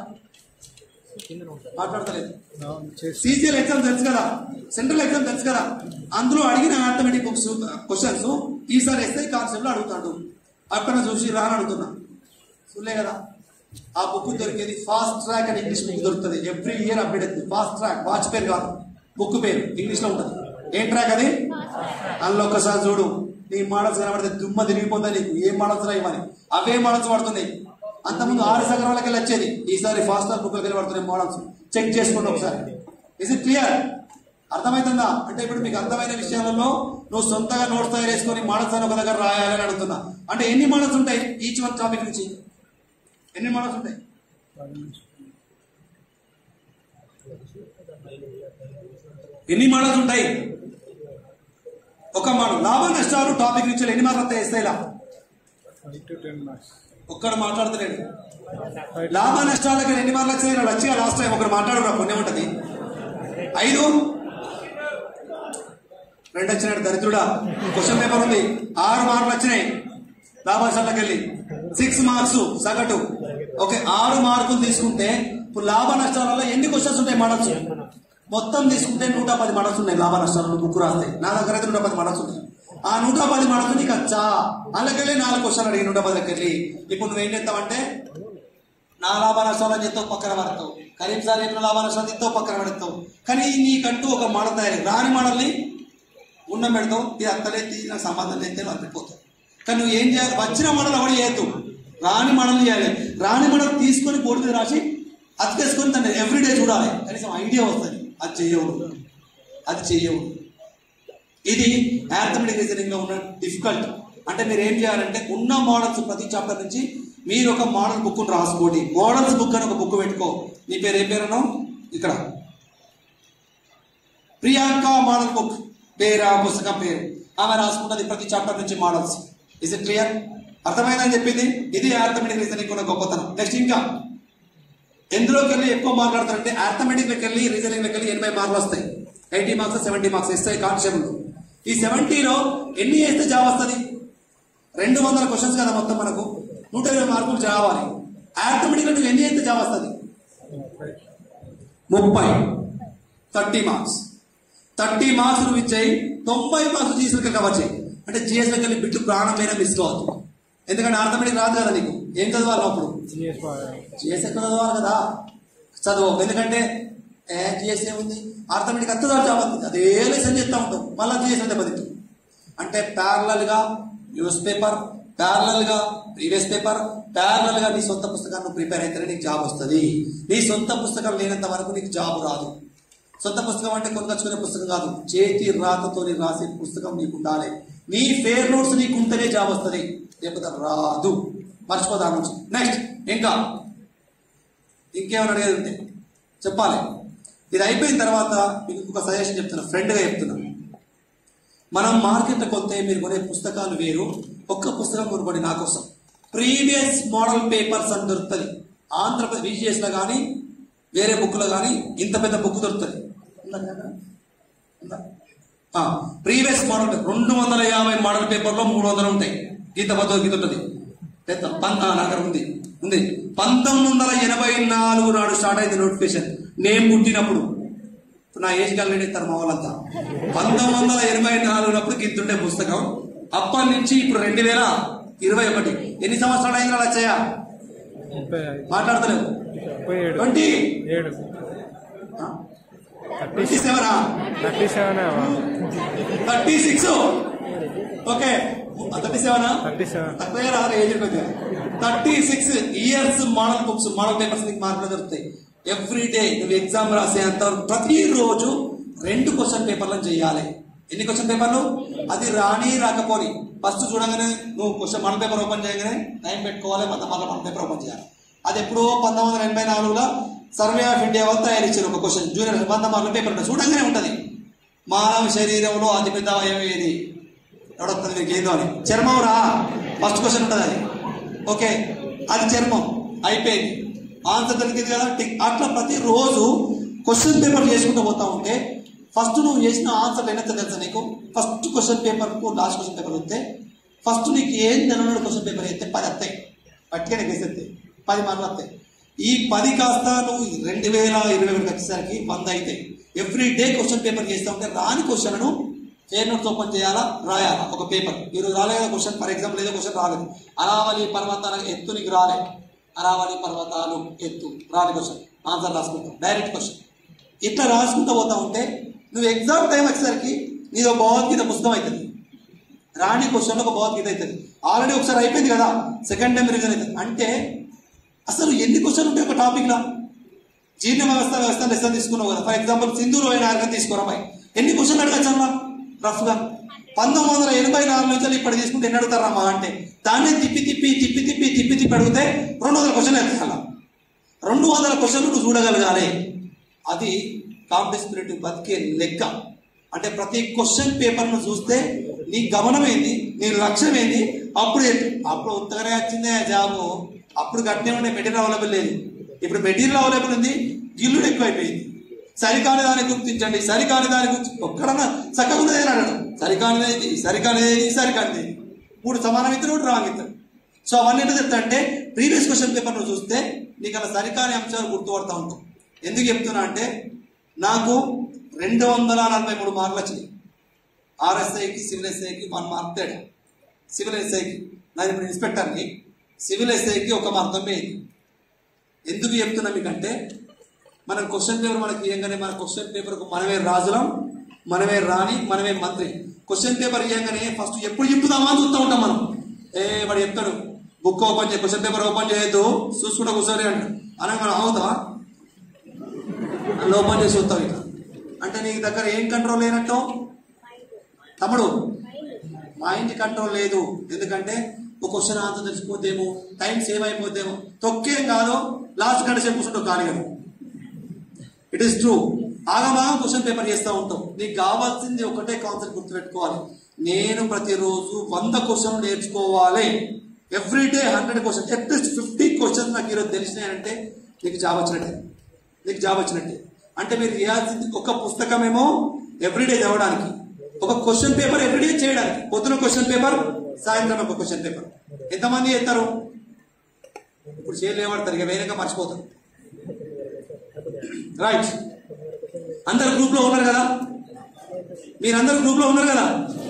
మాట్లాడతలేదు సీసీఎల్ ఎగ్జామ్ తెలుసు కదా సెంట్రల్ ఎగ్జామ్ తెలుసు కదా అందులో అడిగిన ఆర్థమెటిక్ బుక్స్ క్వశ్చన్స్ ఈసారి ఎస్ఐ కాన్సెప్ట్ లో అడుగుతాడు అక్కడ చూసి రాని అడుగుతున్నా చూడలే కదా ఆ బుక్ దొరికేది ఫాస్ట్ ట్రాక్ అని ఇంగ్లీష్ బుక్ దొరుకుతుంది ఎవ్రీ ఇయర్ అప్డేట్ అవుతుంది ఫాస్ట్ ట్రాక్ వాచ్ పేరు కాదు బుక్ పేరు ఇంగ్లీష్ లో ఉంటుంది ఏం ట్రాక్ అది అందులో ఒక్కసారి చూడు నీ మోడల్స్ కనబడితే దుమ్మ తిరిగిపోతుంది నీకు ఏ మోడల్స్ రా ఇవ్వని అవే మోడల్స్ పడుతున్నాయి అంతకుముందు ఆరు సగరాలకి వెళ్ళి వచ్చేది ఈసారి ఫాస్ట్ ట్రాక్ బుక్ వెళ్ళి పడుతున్నాయి మోడల్స్ చెక్ చేసుకోండి ఒకసారి ఇస్ ఇట్ క్లియర్ అర్థమవుతుందా అంటే ఇప్పుడు మీకు అర్థమైన విషయాలలో నువ్వు సొంతగా నోట్స్ తయారు చేసుకొని మోడల్స్ అని ఒక దగ్గర రాయాలని అడుగుతున్నా అంటే ఎన్ని మోడల్స్ ఉంటాయి ఈచ్ వన్ టాపిక్ నుంచి ఎన్ని మోడల్స్ ఉంటాయి ఎన్ని మోడల్స్ ఉంటాయి ఒక మోడల్ లాభ నష్టాలు టాపిక్ నుంచి ఎన్ని మార్కులు వస్తాయి ఇస్తాయిలా ఒక్కడు మాట్లాడతలేడు లాభ నష్టాలకి ఎన్ని మార్కులు వచ్చాయి నాకు వచ్చిగా లాస్ట్ టైం ఒకరు మాట్లాడు పుణ్యం ఉంటది ఐదు రెండు వచ్చినాడు దరిద్రుడా క్వశ్చన్ పేపర్ ఉంది ఆరు మార్కులు వచ్చినాయి లాభాశాలకు వెళ్ళి సిక్స్ మార్క్స్ సగటు ఓకే ఆరు మార్కులు తీసుకుంటే ఇప్పుడు లాభ నష్టాలలో ఎన్ని క్వశ్చన్స్ ఉంటాయి మోడల్స్ మొత్తం తీసుకుంటే నూట పది మోడల్స్ ఉన్నాయి లాభ నష్టాలలో బుక్ రాస్తే నా దగ్గర అయితే నూట పది మోడల్స్ ఉన్నాయి ఆ నూట పది మోడల్స్ నీకు వచ్చా అందుకెళ్ళి నాలుగు క్వశ్చన్ అడిగి నూట పది వెళ్ళి ఇప్పుడు నువ్వేం చేస్తావంటే నా లాభ నష్టాలని చెప్తావు పక్కన పడతావు కరీం సార్ చెప్పిన లాభ నష్టాలు చెప్తావు పక్కన పెడతావు కానీ నీకంటూ ఒక మోడల్ తయారు రాని మోడల్ని ఉన్న పెడతావు ఇది అత్తలే తీసిన సంబంధం అయితే అనిపిపోతావు కానీ నువ్వు ఏం చేయాలి వచ్చిన మోడల్ ఎవడు చేయొద్దు రాని మోడల్ చేయాలి రాని మోడల్ తీసుకొని బోర్డు మీద రాసి అతికేసుకొని దాన్ని ఎవ్రీడే చూడాలి కనీసం ఐడియా వస్తుంది అది చెయ్యవు అది చెయ్యవు ఇది మ్యాథమెటిక్ రీజనింగ్ లో ఉన్న డిఫికల్ట్ అంటే మీరు ఏం చేయాలంటే ఉన్న మోడల్స్ ప్రతి చాప్టర్ నుంచి మీరు ఒక మోడల్ బుక్ రాసుకోండి మోడల్స్ బుక్ అని ఒక బుక్ పెట్టుకో నీ పేరు ఏం పేరు అన్నావు ఇక్కడ ప్రియాంక మోడల్ బుక్ పేరు ఆ పుస్తకం పేరు ఆమె రాసుకున్నది ప్రతి చాప్టర్ నుంచి మోడల్స్ ఇస్ ఇట్ క్లియర్ అర్థమైందని చెప్పింది ఇది ఆర్థమెటిక్ రీజనింగ్ ఉన్న గొప్పతనం నెక్స్ట్ ఇంకా ఎందులోకి వెళ్ళి ఎక్కువ మాట్లాడతారంటే ఆర్థమెటిక్ లకి వెళ్ళి రీజనింగ్ లకి వెళ్ళి ఎనభై మార్కులు వస్తాయి ఎయిటీ మార్క్స్ సెవెంటీ మార్క్స్ ఇస్తాయి కాన్సెప్ట్ ఈ సెవెంటీలో ఎన్ని వేస్తే జాబ్ వస్తుంది రెండు వందల క్వశ్చన్స్ కదా మొత్తం మనకు నూట ఇరవై మార్కులు జావాలి ఆర్థమెటిక్ నువ్వు ఎన్ని వేస్తే జాబ్ వస్తుంది ముప్పై థర్టీ మార్క్స్ థర్టీ మార్క్స్ నువ్వు ఇచ్చాయి తొంభై మార్క్స్ జీఎస్లకి కవర్ చేయి అంటే జీఎస్లకి వెళ్ళి బిట్టు ప్రాణమైన మిస్ కావద్దు ఎందుకంటే ఆర్థమెటిక్ రాదు కదా నీకు ఏం చదవాలి అప్పుడు జిఎస్ ఎక్కడ చదవాలి కదా చదువు ఎందుకంటే ఏ జిఎస్ ఏముంది ఆర్థమెటిక్ అంత జాబ్ అవుతుంది అదే లెసన్ చేస్తూ ఉంటాం మళ్ళీ జిఎస్ దెబ్బతింటు అంటే ప్యారలల్ గా న్యూస్ పేపర్ ప్యారలల్ గా ప్రీవియస్ పేపర్ ప్యారలల్ గా నీ సొంత పుస్తకాన్ని నువ్వు ప్రిపేర్ అయితేనే నీకు జాబ్ వస్తుంది నీ సొంత పుస్తకం లేనంత వరకు నీకు జాబ్ రాదు సొంత పుస్తకం అంటే కొనుకొచ్చుకునే పుస్తకం కాదు చేతి రాతతో రాసే పుస్తకం నీకు ఉండాలి నీ ఫేర్ నోట్స్ నీకు ఉంటేనే జాబ్ వస్తుంది లేకపోతే రాదు మర్చిపోదా నుంచి నెక్స్ట్ ఇంకా ఇంకేమైనా అడిగేది ఉంటే చెప్పాలి ఇది అయిపోయిన తర్వాత మీకు ఒక సజెషన్ చెప్తున్నా ఫ్రెండ్గా చెప్తున్నా మనం మార్కెట్కి వస్తే మీరు కొనే పుస్తకాలు వేరు ఒక్క పుస్తకం కొనుక్కోండి నా కోసం ప్రీవియస్ మోడల్ పేపర్స్ అని దొరుకుతుంది ఆంధ్రప్రదేశ్ విజిఎస్ లో కానీ వేరే బుక్లో కానీ ఇంత పెద్ద బుక్ దొరుకుతుంది ఉందా కదా? ఉందా? ఆ, ప్రీవియస్ మోడల్ పేపర్ రెండు వందల యాభై మోడల్ పేపర్లో మూడు వందలు ఉంటాయి గీత భగవద్గీత ఉంటుంది పెద్ద పంత నా దగ్గర ఉంది ఉంది పంతొమ్మిది వందల ఎనభై నాలుగు నాడు స్టార్ట్ అయింది నోటిఫికేషన్ నేను పుట్టినప్పుడు ఇప్పుడు నా ఏజ్ కలిగి ఇస్తారు మా వాళ్ళంతా పంతొమ్మిది వందల ఎనభై నాలుగునప్పుడు గింతుండే పుస్తకం అప్పటి నుంచి ఇప్పుడు రెండు వేల ఇరవై ఒకటి ఎన్ని సంవత్సరాలు అయింది వచ్చాయా మాట్లాడతలేవు ట్వంటీ ఏడు ట్వంటీ సెవెనా thirty seven thirty six okay thirty సెవెనా థర్టీ సెవెన్ తక్కువ రాదు ఏజ్ కొద్దిగా thirty six years model books model papers నీకు మార్కులు దొరుకుతాయి ఎవ్రీ డే నువ్వు ఎగ్జామ్ రాసేంత వరకు ప్రతిరోజు రెండు క్వశ్చన్ పేపర్లను చేయాలి ఎన్ని క్వశ్చన్ పేపర్లు అది రాని రాకపోని ఫస్ట్ చూడగానే నువ్వు క్వశ్చన్ మోడల్ పేపర్ ఓపెన్ చేయగానే టైం పెట్టుకోవాలి మళ్ళీ మళ్ళీ మోడల్ పేపర్ ఓపెన్ చేయాలి అది ఎప్పుడో పంతొమ్మిది వందల ఎనభై నాలుగులో సర్వే ఆఫ్ ఇండియా వాళ్ళు తయారు ఇచ్చారు ఒక క్వశ్చన్ జూనియర్ వంద మార్కుల పేపర్ ఉంటుంది చూడంగానే ఉంటుంది మానవ శరీరంలో అతిపెద్ద అవయవం ఏది ఎవడొస్తుంది మీకు ఏందో అని చర్మం రా ఫస్ట్ క్వశ్చన్ ఉంటుంది అది ఓకే అది చర్మం అయిపోయింది ఆన్సర్ దొరికింది కదా టిక్ అట్లా ప్రతిరోజు క్వశ్చన్ పేపర్ చేసుకుంటూ పోతా ఉంటే ఫస్ట్ నువ్వు చేసిన ఆన్సర్ ఎంత తెలుసా నీకు first question paper last question paper వస్తే ఫస్ట్ నీకు ఏం తెలియని క్వశ్చన్ పేపర్ అయితే పది వస్తాయి పట్టుకొని వేసేస్తే పది మార్కులు వస్తాయి ఈ పది కాస్త నువ్వు రెండు వేల ఇరవై ఒకటి వచ్చేసరికి వంద అవుతాయి ఎవ్రీ డే క్వశ్చన్ పేపర్ చేస్తూ ఉంటే రాని క్వశ్చన్ను ఫేర్ నోట్స్ ఓపెన్ చేయాలా రాయాలా ఒక పేపర్ మీరు రాలేదు క్వశ్చన్ ఫర్ ఎగ్జాంపుల్ ఏదో క్వశ్చన్ రాలేదు అరావలి పర్వతాల ఎత్తు నీకు రాలే అరావళి పర్వతాలు ఎత్తు రాని క్వశ్చన్ ఆన్సర్ రాసుకుంటాం డైరెక్ట్ క్వశ్చన్ ఇట్లా రాసుకుంటూ పోతా ఉంటే నువ్వు ఎగ్జామ్ టైం వచ్చేసరికి నీది ఒక భగవద్గీత పుస్తకం అవుతుంది రాని క్వశ్చన్ ఒక భగవద్గీత అవుతుంది ఆల్రెడీ ఒకసారి అయిపోయింది కదా సెకండ్ టైం రివిజన్ అవుతుంది అంటే అసలు ఎన్ని క్వశ్చన్ ఉంటాయి ఒక టాపిక్లో జీర్ణ వ్యవస్థ వ్యవస్థ లెసన్ తీసుకున్నావు కదా ఫర్ ఎగ్జాంపుల్ సింధూరు అయిన అర్గం తీసుకోరా అమ్మాయి ఎన్ని క్వశ్చన్ అడగచ్చు అమ్మా రఫ్ గా పంతొమ్మిది వందల ఎనభై నాలుగు నుంచి ఇప్పుడు తీసుకుంటే ఎన్ని అడుగుతారమ్మా అంటే దాన్నే తిప్పి తిప్పి తిప్పి తిప్పి తిప్పి తిప్పి అడిగితే రెండు వందల క్వశ్చన్ ఎత్తాల రెండు వందల క్వశ్చన్లు నువ్వు చూడగలగాలి అది కాంపిటేటివ్ బతికే లెక్క అంటే ప్రతి క్వశ్చన్ పేపర్ను చూస్తే నీ గమనం ఏంది నీ లక్ష్యం ఏంది అప్పుడు చెప్పి- అప్పుడు ఉత్తగానే వచ్చిందే జాబు అప్పుడు కట్టినే ఉండే మెటీరియల్ అవైలబుల్ లేదు ఇప్పుడు మెటీరియల్ అవైలబుల్ ఉంది గిల్లుడు ఎక్కువైపోయింది సరికాని దాన్ని గుర్తించండి సరికాని దాని గురించి ఒక్కడన్నా చక్కగా ఉన్నది అని అడగడం సరికానిది సరికానిది సరికానిది మూడు సమానం ఇద్దరు ఒకటి రాంగ్ ఇద్దరు సో అవన్నీ ఎట్లా చెప్తా అంటే ప్రీవియస్ క్వశ్చన్ పేపర్ నువ్వు చూస్తే నీకు అలా సరికాని అంశాలు గుర్తుపడతా ఉంటావు ఎందుకు చెప్తున్నా అంటే నాకు రెండు వందల నలభై మూడు మార్కులు వచ్చినాయి ఆర్ఎస్ఐకి సివిల్ ఎస్ఐకి వన్ మార్క్ తేడా సివిల్ ఎస్ఐకి నాది ఇప్పుడు ఇన్స్పెక్టర్ని సివిల్ ఎస్ఐకి ఒక మార్క్ తొమ్మిది ఎందుకు చెప్తున్నా మీకంటే మన క్వశ్చన్ పేపర్ మనకి ఇవ్వగానే మన క్వశ్చన్ పేపర్కు మనమే రాజులం మనమే రాణి మనమే మంత్రి క్వశ్చన్ పేపర్ ఇవ్వగానే ఫస్ట్ ఎప్పుడు చెప్పుదామా అని చూస్తూ ఉంటాం మనం ఏ వాడు చెప్తాడు బుక్ ఓపెన్ చేయ క్వశ్చన్ పేపర్ ఓపెన్ చేయొద్దు చూసుకుంటా కూర్చోని అంట అనగా మనం అవుతావా ఓపెన్ చేసి చూస్తాం ఇక అంటే నీకు దగ్గర ఏం కంట్రోల్ లేనట్టు తమ్ముడు మైండ్ కంట్రోల్ లేదు ఎందుకంటే ఒక క్వశ్చన్ ఆన్సర్ తెలిసిపోతేమో టైం సేవ్ అయిపోతేమో తొక్కేం కాదు లాస్ట్ గంట సేపు కూర్చుంటావు ఖాళీగా ఇట్ ఈస్ ట్రూ ఆగమాగం క్వశ్చన్ పేపర్ చేస్తూ ఉంటాం నీకు కావాల్సింది ఒకటే కాన్సెప్ట్ గుర్తుపెట్టుకోవాలి నేను ప్రతిరోజు వంద క్వశ్చన్ నేర్చుకోవాలి every day hundred question at least fifty questions నాకు ఈరోజు తెలిసినాయంటే నీకు జాబ్ వచ్చినట్టే నీకు జాబ్ వచ్చినట్టే అంటే మీరు చేయాల్సింది ఒక పుస్తకమేమో ఎవ్రీడే చదవడానికి ఒక క్వశ్చన్ పేపర్ ఎవ్రీడే చేయడానికి పొద్దున క్వశ్చన్ పేపర్ సాయంత్రం ఒక క్వశ్చన్ పేపర్ ఎంతమంది చేస్తారు ఇప్పుడు చేయలేమడతారు ఇక వేరేగా మర్చిపోతారు రైట్ అందరు గ్రూప్ లో ఉన్నారు కదా మీరందరూ గ్రూప్ లో ఉన్నారు కదా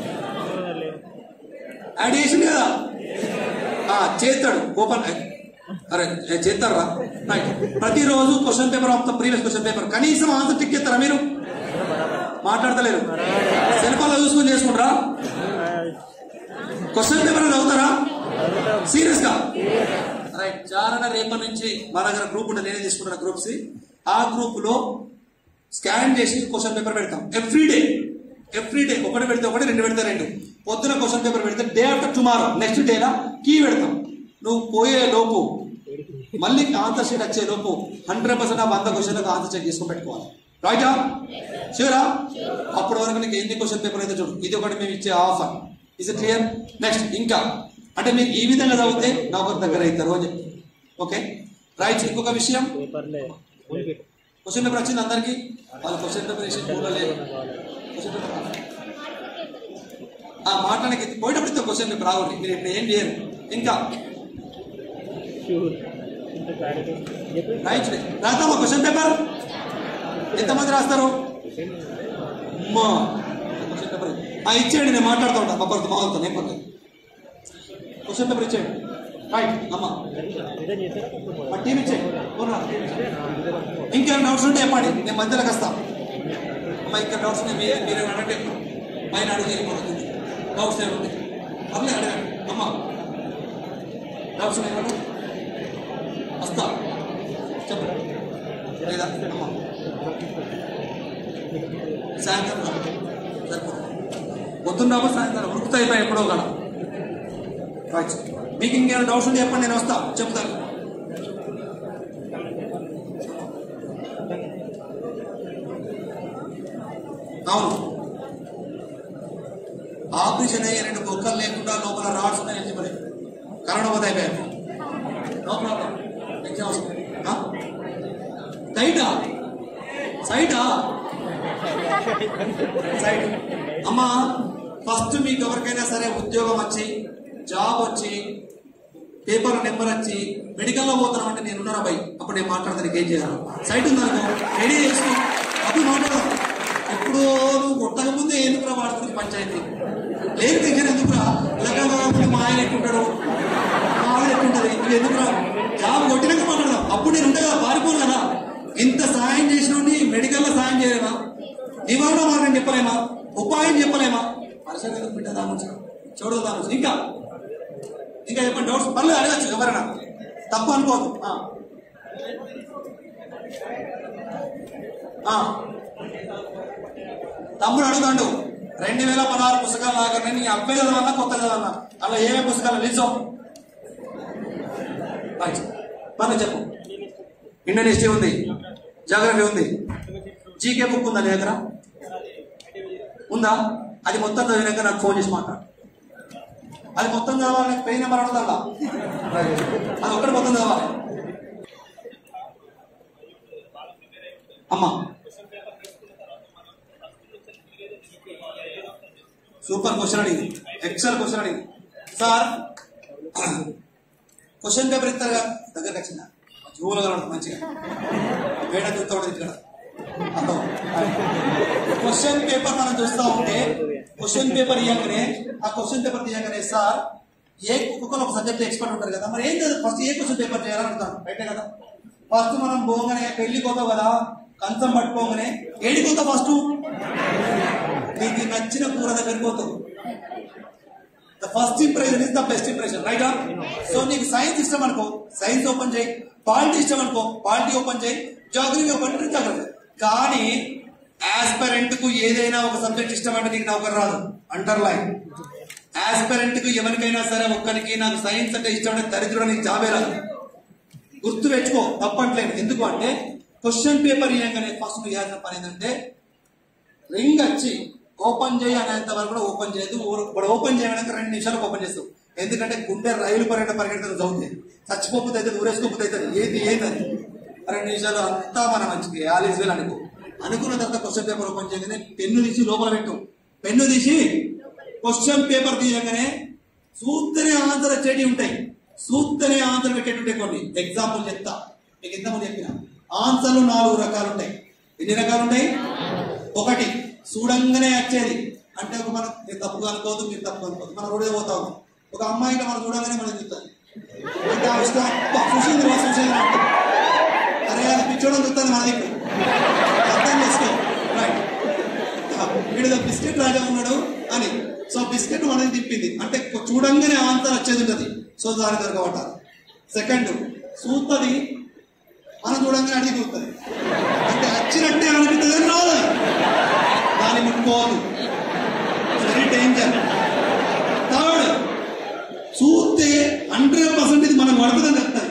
యాడ్ చేసింది కదా ఆ, చేస్తాడు ఓపెన్ అరే ఏ, చేస్తారా రైట్ ప్రతిరోజు question paper of the previous question paper కనీసం ఆన్సర్ టిక్ చేస్తారా మీరు మాట్లాడతలేరు సెల్ ఫోన్ లో చూసుకొని చేసుకుంటారా క్వశ్చన్ పేపర్ చదువుతారా సీరియస్ గా రైట్ చారణ రేపటి నుంచి మా దగ్గర గ్రూప్ ఉంటుంది నేనే తీసుకుంటున్న గ్రూప్ సి ఆ గ్రూప్ లో స్కాన్ చేసి క్వశ్చన్ పేపర్ పెడతాం ఎవ్రీ డే ఎవ్రీ డే ఒకటి పెడితే ఒకటి రెండు పెడితే రెండు పొద్దున క్వశ్చన్ పేపర్ పెడితే డే ఆఫ్టర్ టుమారో నెక్స్ట్ డేలా కీ పెడతాం నువ్వు పోయే లోపు మళ్ళీ ఆన్సర్ షీట్ వచ్చే లోపు హండ్రెడ్ పర్సెంట్ ఆ వంద క్వశ్చన్ ఆన్సర్ చెక్ చేసుకొని పెట్టుకోవాలి రైటా షూరా అప్పటి వరకు నీకు ఎన్ని క్వశ్చన్ పేపర్ అయితే చూడు ఇది ఒకటి మేము ఇచ్చే ఆఫర్ ఇస్ క్లియర్ నెక్స్ట్ ఇంకా అంటే మీరు ఈ విధంగా చదివితే నౌకర్ దగ్గర అవుతారు అని చెప్పి ఓకే రైట్ ఇంకొక విషయం క్వశ్చన్ పేపర్ వచ్చింది అందరికి వాళ్ళ క్వశ్చన్ పేపర్ వేసి చూడలేదు క్వశ్చన్ పేపర్ ఆ మాట్లాడకి పోయేటప్పుడు ఇస్తే క్వశ్చన్ పేపర్ రావాలి మీరు ఇప్పుడు ఏం చేయరు ఇంకా రైట్ రాస్తామా క్వశ్చన్ పేపర్ ఎంతమంది రాస్తారు అమ్మా క్వశ్చన్ పేపర్ ఆ ఇచ్చేయండి నేను మాట్లాడుతూ ఉంటాను పక్కన మావుతాను ఏం పర్లేదు క్వశ్చన్ పేపర్ ఇచ్చేయండి రైట్ అమ్మా మా టీం ఇచ్చేయండి పోరా. ఇంకేమైనా డౌట్స్ ఉంటే చెప్పండి నేను మధ్యలోకి వస్తా అమ్మ ఇంకా డౌట్స్ ఉన్నాయి మీరే మీరే అడగండి పైన అడిగి వెళ్ళిపోతుంది డౌట్స్ ఏమంటే పర్లేదు అడగండి అమ్మ డౌట్స్ ఏమన్నా వస్తా చెప్పండి లేదా అమ్మ సాయంత్రం రా. సరిపోతుంది పొద్దున్న సాయంత్రం ఉరుకుతా అయిపోయి ఎప్పుడో కదా రైట్ మీకు ఇంకేమైనా డౌట్స్ ఉంటే చెప్పండి నేను వస్తా చెప్తాను అవును ఆపరేషన్ అయ్యే రెండు బొక్కలు లేకుండా లోపల రాడ్స్ ఉన్నాయని చెప్పలేదు కరోనా పోతే అయిపోయాయి నో ప్రాబ్లం ఎగ్జామ్స్ టైటా సైటా సైట్ అమ్మా ఫస్ట్ మీకు ఎవరికైనా సరే ఉద్యోగం వచ్చి జాబ్ వచ్చి పేపర్ నెంబర్ వచ్చి మెడికల్లో పోతాను అంటే నేను ఉన్నారా బై అప్పుడు నేను మాట్లాడతాను నీకు ఏం చేయాలి సైట్ ఉందనుకో రెడీ చేసుకో అప్పుడు మాట్లాడదాం ఎప్పుడో నువ్వు కొట్టక ముందే ఎందుకురా వాడుతుంది పంచాయతీ లేదు దగ్గర ఎందుకురా లగ్నం కాకముందు మా ఆయన ఎక్కుంటాడు మా ఆవిడ ఎక్కుంటది నువ్వు ఎందుకురా జాబ్ కొట్టినాక మాట్లాడదాం అప్పుడు నేను ఉంటా కదా పారిపోను కదా ఇంత సాయం చేసిన మెడికల్ లో సాయం చేయలేమా నివారణ మార్గం చెప్పలేమా ఉపాయం చెప్పలేమా పరిసర బిడ్డ దామొచ్చు చూడదు దామొచ్చు ఇంకా ఇంకా చెప్పండి డౌట్స్ పర్లేదు అడగచ్చు ఎవరైనా తప్పు అనుకోవద్దు ఆ. ఆ. తమ్ముడు అడుగుతాడు రెండు వేల పదహారు పుస్తకాలు లాగానే నీ అబ్బాయి చదవన్నా కొత్త చదవన్నా అలా ఏమేమి పుస్తకాలు నిజం పర్లేదు చెప్పు ఇండియన్ హిస్టరీ ఉంది జాగ్రఫీ ఉంది జీకే బుక్ ఉందా నీ దగ్గర ఉందా అది మొత్తం చదివినాక నాకు ఫోన్ చేసి మాట్లాడు అది మొత్తం చదవాలి పెయిన్ నెంబర్ అడుగుతా అది ఒక్కటి మొత్తం చదవాలి అమ్మా సూపర్ క్వశ్చన్ అడిగింది ఎక్సల్ క్వశ్చన్ అడిగింది సార్ క్వశ్చన్ పేపర్ ఇస్తారుగా దగ్గరకు వచ్చిందా జూలు కలవడం మంచిగా వేడ చూస్తా ఉండదు ఇక్కడ అర్థం క్వశ్చన్ పేపర్ మనం చూస్తా ఉంటే క్వశ్చన్ పేపర్ ఇవ్వగానే ఆ క్వశ్చన్ పేపర్ తీయగానే సార్ ఏ ఒక్కొక్కరు ఒక సబ్జెక్ట్ ఎక్స్పర్ట్ ఉంటారు కదా మరి ఏం కదా ఫస్ట్ ఏ క్వశ్చన్ పేపర్ చేయాలని అడుగుతాను రైటే కదా ఫస్ట్ మనం పోగానే పెళ్లి పోతావు కదా కంచం పట్టుకోగానే ఏడికి పోతావు ఫస్ట్ నీకు నచ్చిన కూర దగ్గరికి పోతావు the first impression is the best impression right so నీకు సైన్స్ ఇష్టం అనుకో సైన్స్ ఓపెన్ చేయి పాలిటీ ఇష్టం అనుకో పాలిటీ ఓపెన్ చేయి జాగ్రఫీ ఓపెన్ చేయి జాగ్రఫీ కానీ ఆస్పరెంట్ కు ఏదైనా ఒక సబ్జెక్ట్ ఇష్టం అంటే నీకు నౌకర్ రాదు అండర్లైన్ ఆస్పరెంట్ కు ఎవరికైనా సరే ఒక్కరికి నాకు సైన్స్ అంటే ఇష్టం అంటే దరిద్రుడు నీకు జాబే రాదు గుర్తు పెట్టుకో తప్పట్లేదు ఎందుకు అంటే క్వశ్చన్ పేపర్ ఇవ్వగానే ఫస్ట్ నువ్వు చేయాల్సిన పని ఏంటంటే రింగ్ వచ్చి ఓపెన్ చేయి అనేంత వరకు కూడా ఓపెన్ చేయదు ఇప్పుడు ఓపెన్ చేయడానికి రెండు నిమిషాలకు ఓపెన్ చేస్తావు ఎందుకంటే గుండె రైలు పరిగెట పరిగెడుతుంది చదువుతుంది చచ్చిపోతే అయితే ఊరేసుకోకపోతే అవుతుంది ఏది ఏదని రెండు నిమిషాలు అంతా మన మంచికి ఆలీస్ వేలు అనుకో అనుకున్న తర్వాత క్వశ్చన్ పేపర్ ఓపెన్ చేయగానే పెన్ను తీసి లోపల పెట్టు పెన్ను తీసి క్వశ్చన్ పేపర్ తీయగానే సూత్తనే ఆన్సర్ వచ్చేటి ఉంటాయి సూత్తనే ఆన్సర్ పెట్టేటుంటాయి కొన్ని ఎగ్జాంపుల్ చెప్తా మీకు ఇంతకుముందు చెప్పిన ఆన్సర్లు నాలుగు రకాలు ఉంటాయి ఎన్ని రకాలు ఉంటాయి ఒకటి చూడంగానే వచ్చేది అంటే ఒక మనం మీరు తప్పుగా అనుకోవద్దు మీరు తప్పు అనుకోవద్దు మనం రోడ్డు పోతా ఉన్నాం ఒక అమ్మాయికి మనం చూడగానే మనం చెప్తాను అంటే ఆ ఇష్టం అబ్బా, చూసింది రా, చూసింది రా అంటాం. అరే అది పిచ్చోడం చూస్తాను మన దగ్గర అర్థం చేసుకో రైట్ వీడు బిస్కెట్ రాజా ఉన్నాడు అని సో బిస్కెట్ మనది తిప్పింది అంటే చూడంగానే ఆన్సర్ వచ్చేది ఉంటుంది సో దాని దొరకబట్టాలి సెకండ్ చూస్తుంది మనం చూడంగానే అడిగి చూస్తుంది అంటే వచ్చినట్టే అనిపిస్తుంది అని రాదు దాన్ని ముట్టుకోవద్దు వెరీ డేంజర్ థర్డ్ చూస్తే హండ్రెడ్ పర్సెంట్ ఇది మనం పడుతుందని చెప్తారు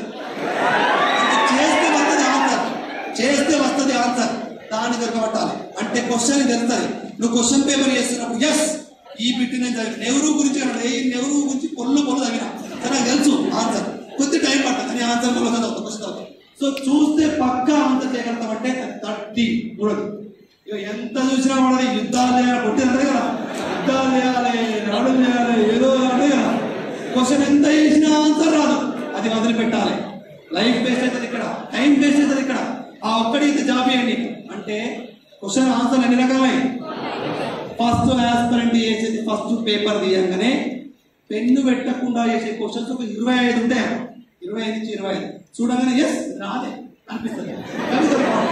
అంటే చేస్తే వస్తుంది ఆన్సర్ చేస్తే వస్తుంది ఆన్సర్ దాన్ని దొరకబట్టాలి అంటే క్వశ్చన్ తెలుస్తుంది నువ్వు క్వశ్చన్ పేపర్ చేస్తున్నప్పుడు ఎస్ ఈ బిట్ నేను చదివిన నెహ్రూ గురించి అన్నాడు ఏ నెహ్రూ గురించి పొల్లు పొల్లు తగిన సరే నాకు తెలుసు ఆన్సర్ కొద్ది టైం పడుతుంది అని ఆన్సర్ పొల్లు చదువుతా క్వశ్చన్ చదువుతా సో చూస్తే పక్కా ఆన్సర్ చేయగలుగుతామంటే థర్టీ చూడదు ఇక ఎంత చూసినా వాడని యుద్ధాలు చేయాలి కొట్టినట్టే కదా యుద్ధాలు చేయాలి నడు చేయాలి ఏదో అంటే కదా క్వశ్చన్ ఎంత చేసినా ఆన్సర్ రాదు అది వదిలిపెట్టాలి లైఫ్ వేస్ట్ అవుతుంది ఇక్కడ టైం వేస్ట్ అవుతుంది ఇక్కడ ఆ ఒక్కడి ఇది జాబ్ చేయండి అంటే క్వశ్చన్ ఆన్సర్ ఎన్ని రకమై ఫస్ట్ ఆస్పరెంట్ చేసేది ఫస్ట్ పేపర్ తీయంగానే పెన్ను పెట్టకుండా చేసే క్వశ్చన్స్ ఒక ఇరవై ఐదు ఉంటాయి ఇరవై ఐదు నుంచి ఇరవై ఐదు చూడగానే ఎస్ రాదే అనిపిస్తుంది కానీ దొరకదు.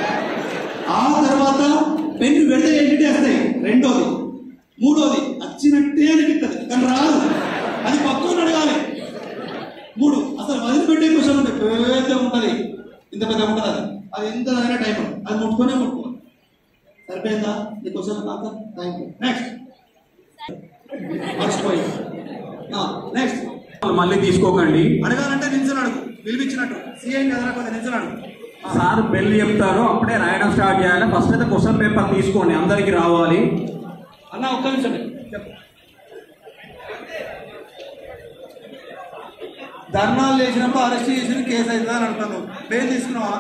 ఆ తర్వాత పెన్ను వెంట ఎడిట్ వస్తాయి రెండోది మూడోది వచ్చినట్టే అనిపిస్తుంది కానీ రాదు అది పక్కన అడగాలి మూడు అసలు వదిలిపెట్టే క్వశ్చన్ ఉంటుంది పెద్ద ఉంటుంది ఇంత పెద్ద ఉంటుంది అది అది ఎంత అయినా టైం అది ముట్టుకునే ముట్టుకో సరిపోయిందా ఈ క్వశ్చన్ థ్యాంక్ యూ నెక్స్ట్ మర్చిపోయి నెక్స్ట్ మళ్ళీ తీసుకోకండి అడగాలంటే నిల్చొని అడుగు పిలిపించినట్టు సీఎం కదలకపోతే నిల్చొని అడుగు సార్ బెల్ చెప్తారు అప్పుడే రాయడం స్టార్ట్ చేయాలి ఫస్ట్ అయితే క్వశ్చన్ పేపర్ తీసుకోండి అందరికి రావాలి అన్న ఒక్క నిమిషం చెప్పు ధర్నాలు చేసినప్పుడు అరెస్ట్ చేసిన కేసు అవుతుందా అని అంటాను బెయిల్ తీసుకున్నావా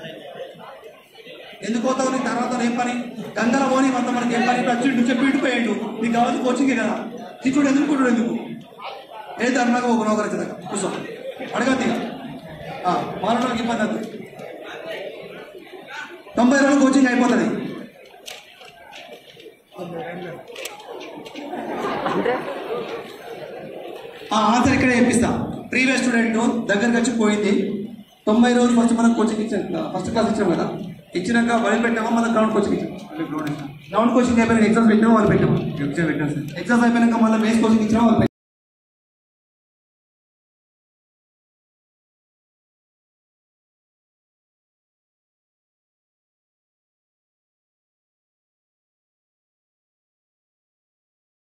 ఎందుకు పోతావు నీ తర్వాత ఏం పని గంగల పోని అంత మనకి ఏం పని వచ్చి ఇటు చెప్పి ఇటుపోయాడు నీకు కావాలి కోచింగే కదా తిట్టుడు ఎందుకు కుట్టుడు ఎందుకు ఏ ధర్నాగా ఒక నౌకరు వచ్చిందాక కూర్చో అడగద్ది వాళ్ళకి ఇబ్బంది అవుతుంది తొంభై రోజులు కోచింగ్ అయిపోతుంది ఆ ఆన్సర్ ఇక్కడే చెప్పిస్తా ప్రీవియస్ స్టూడెంట్ దగ్గరికి వచ్చి పోయింది తొంభై రోజులు ఫస్ట్ మనం కోచింగ్ ఇచ్చాం ఫస్ట్ క్లాస్ ఇచ్చాం కదా ఇచ్చినాక వదిలి పెట్టామా మన గ్రౌండ్ కోచింగ్ ఇచ్చాం గ్రౌండ్ కోచింగ్ అయిపోయినాక ఎగ్జామ్స్ పెట్టామా వాళ్ళు పెట్టామా ఎగ్జామ్ పెట్టాను సార్ ఎగ్జామ్స్ అయిపోయినాక మళ్ళీ బేస్ కోచింగ్ ఇచ్చామా వాళ్ళు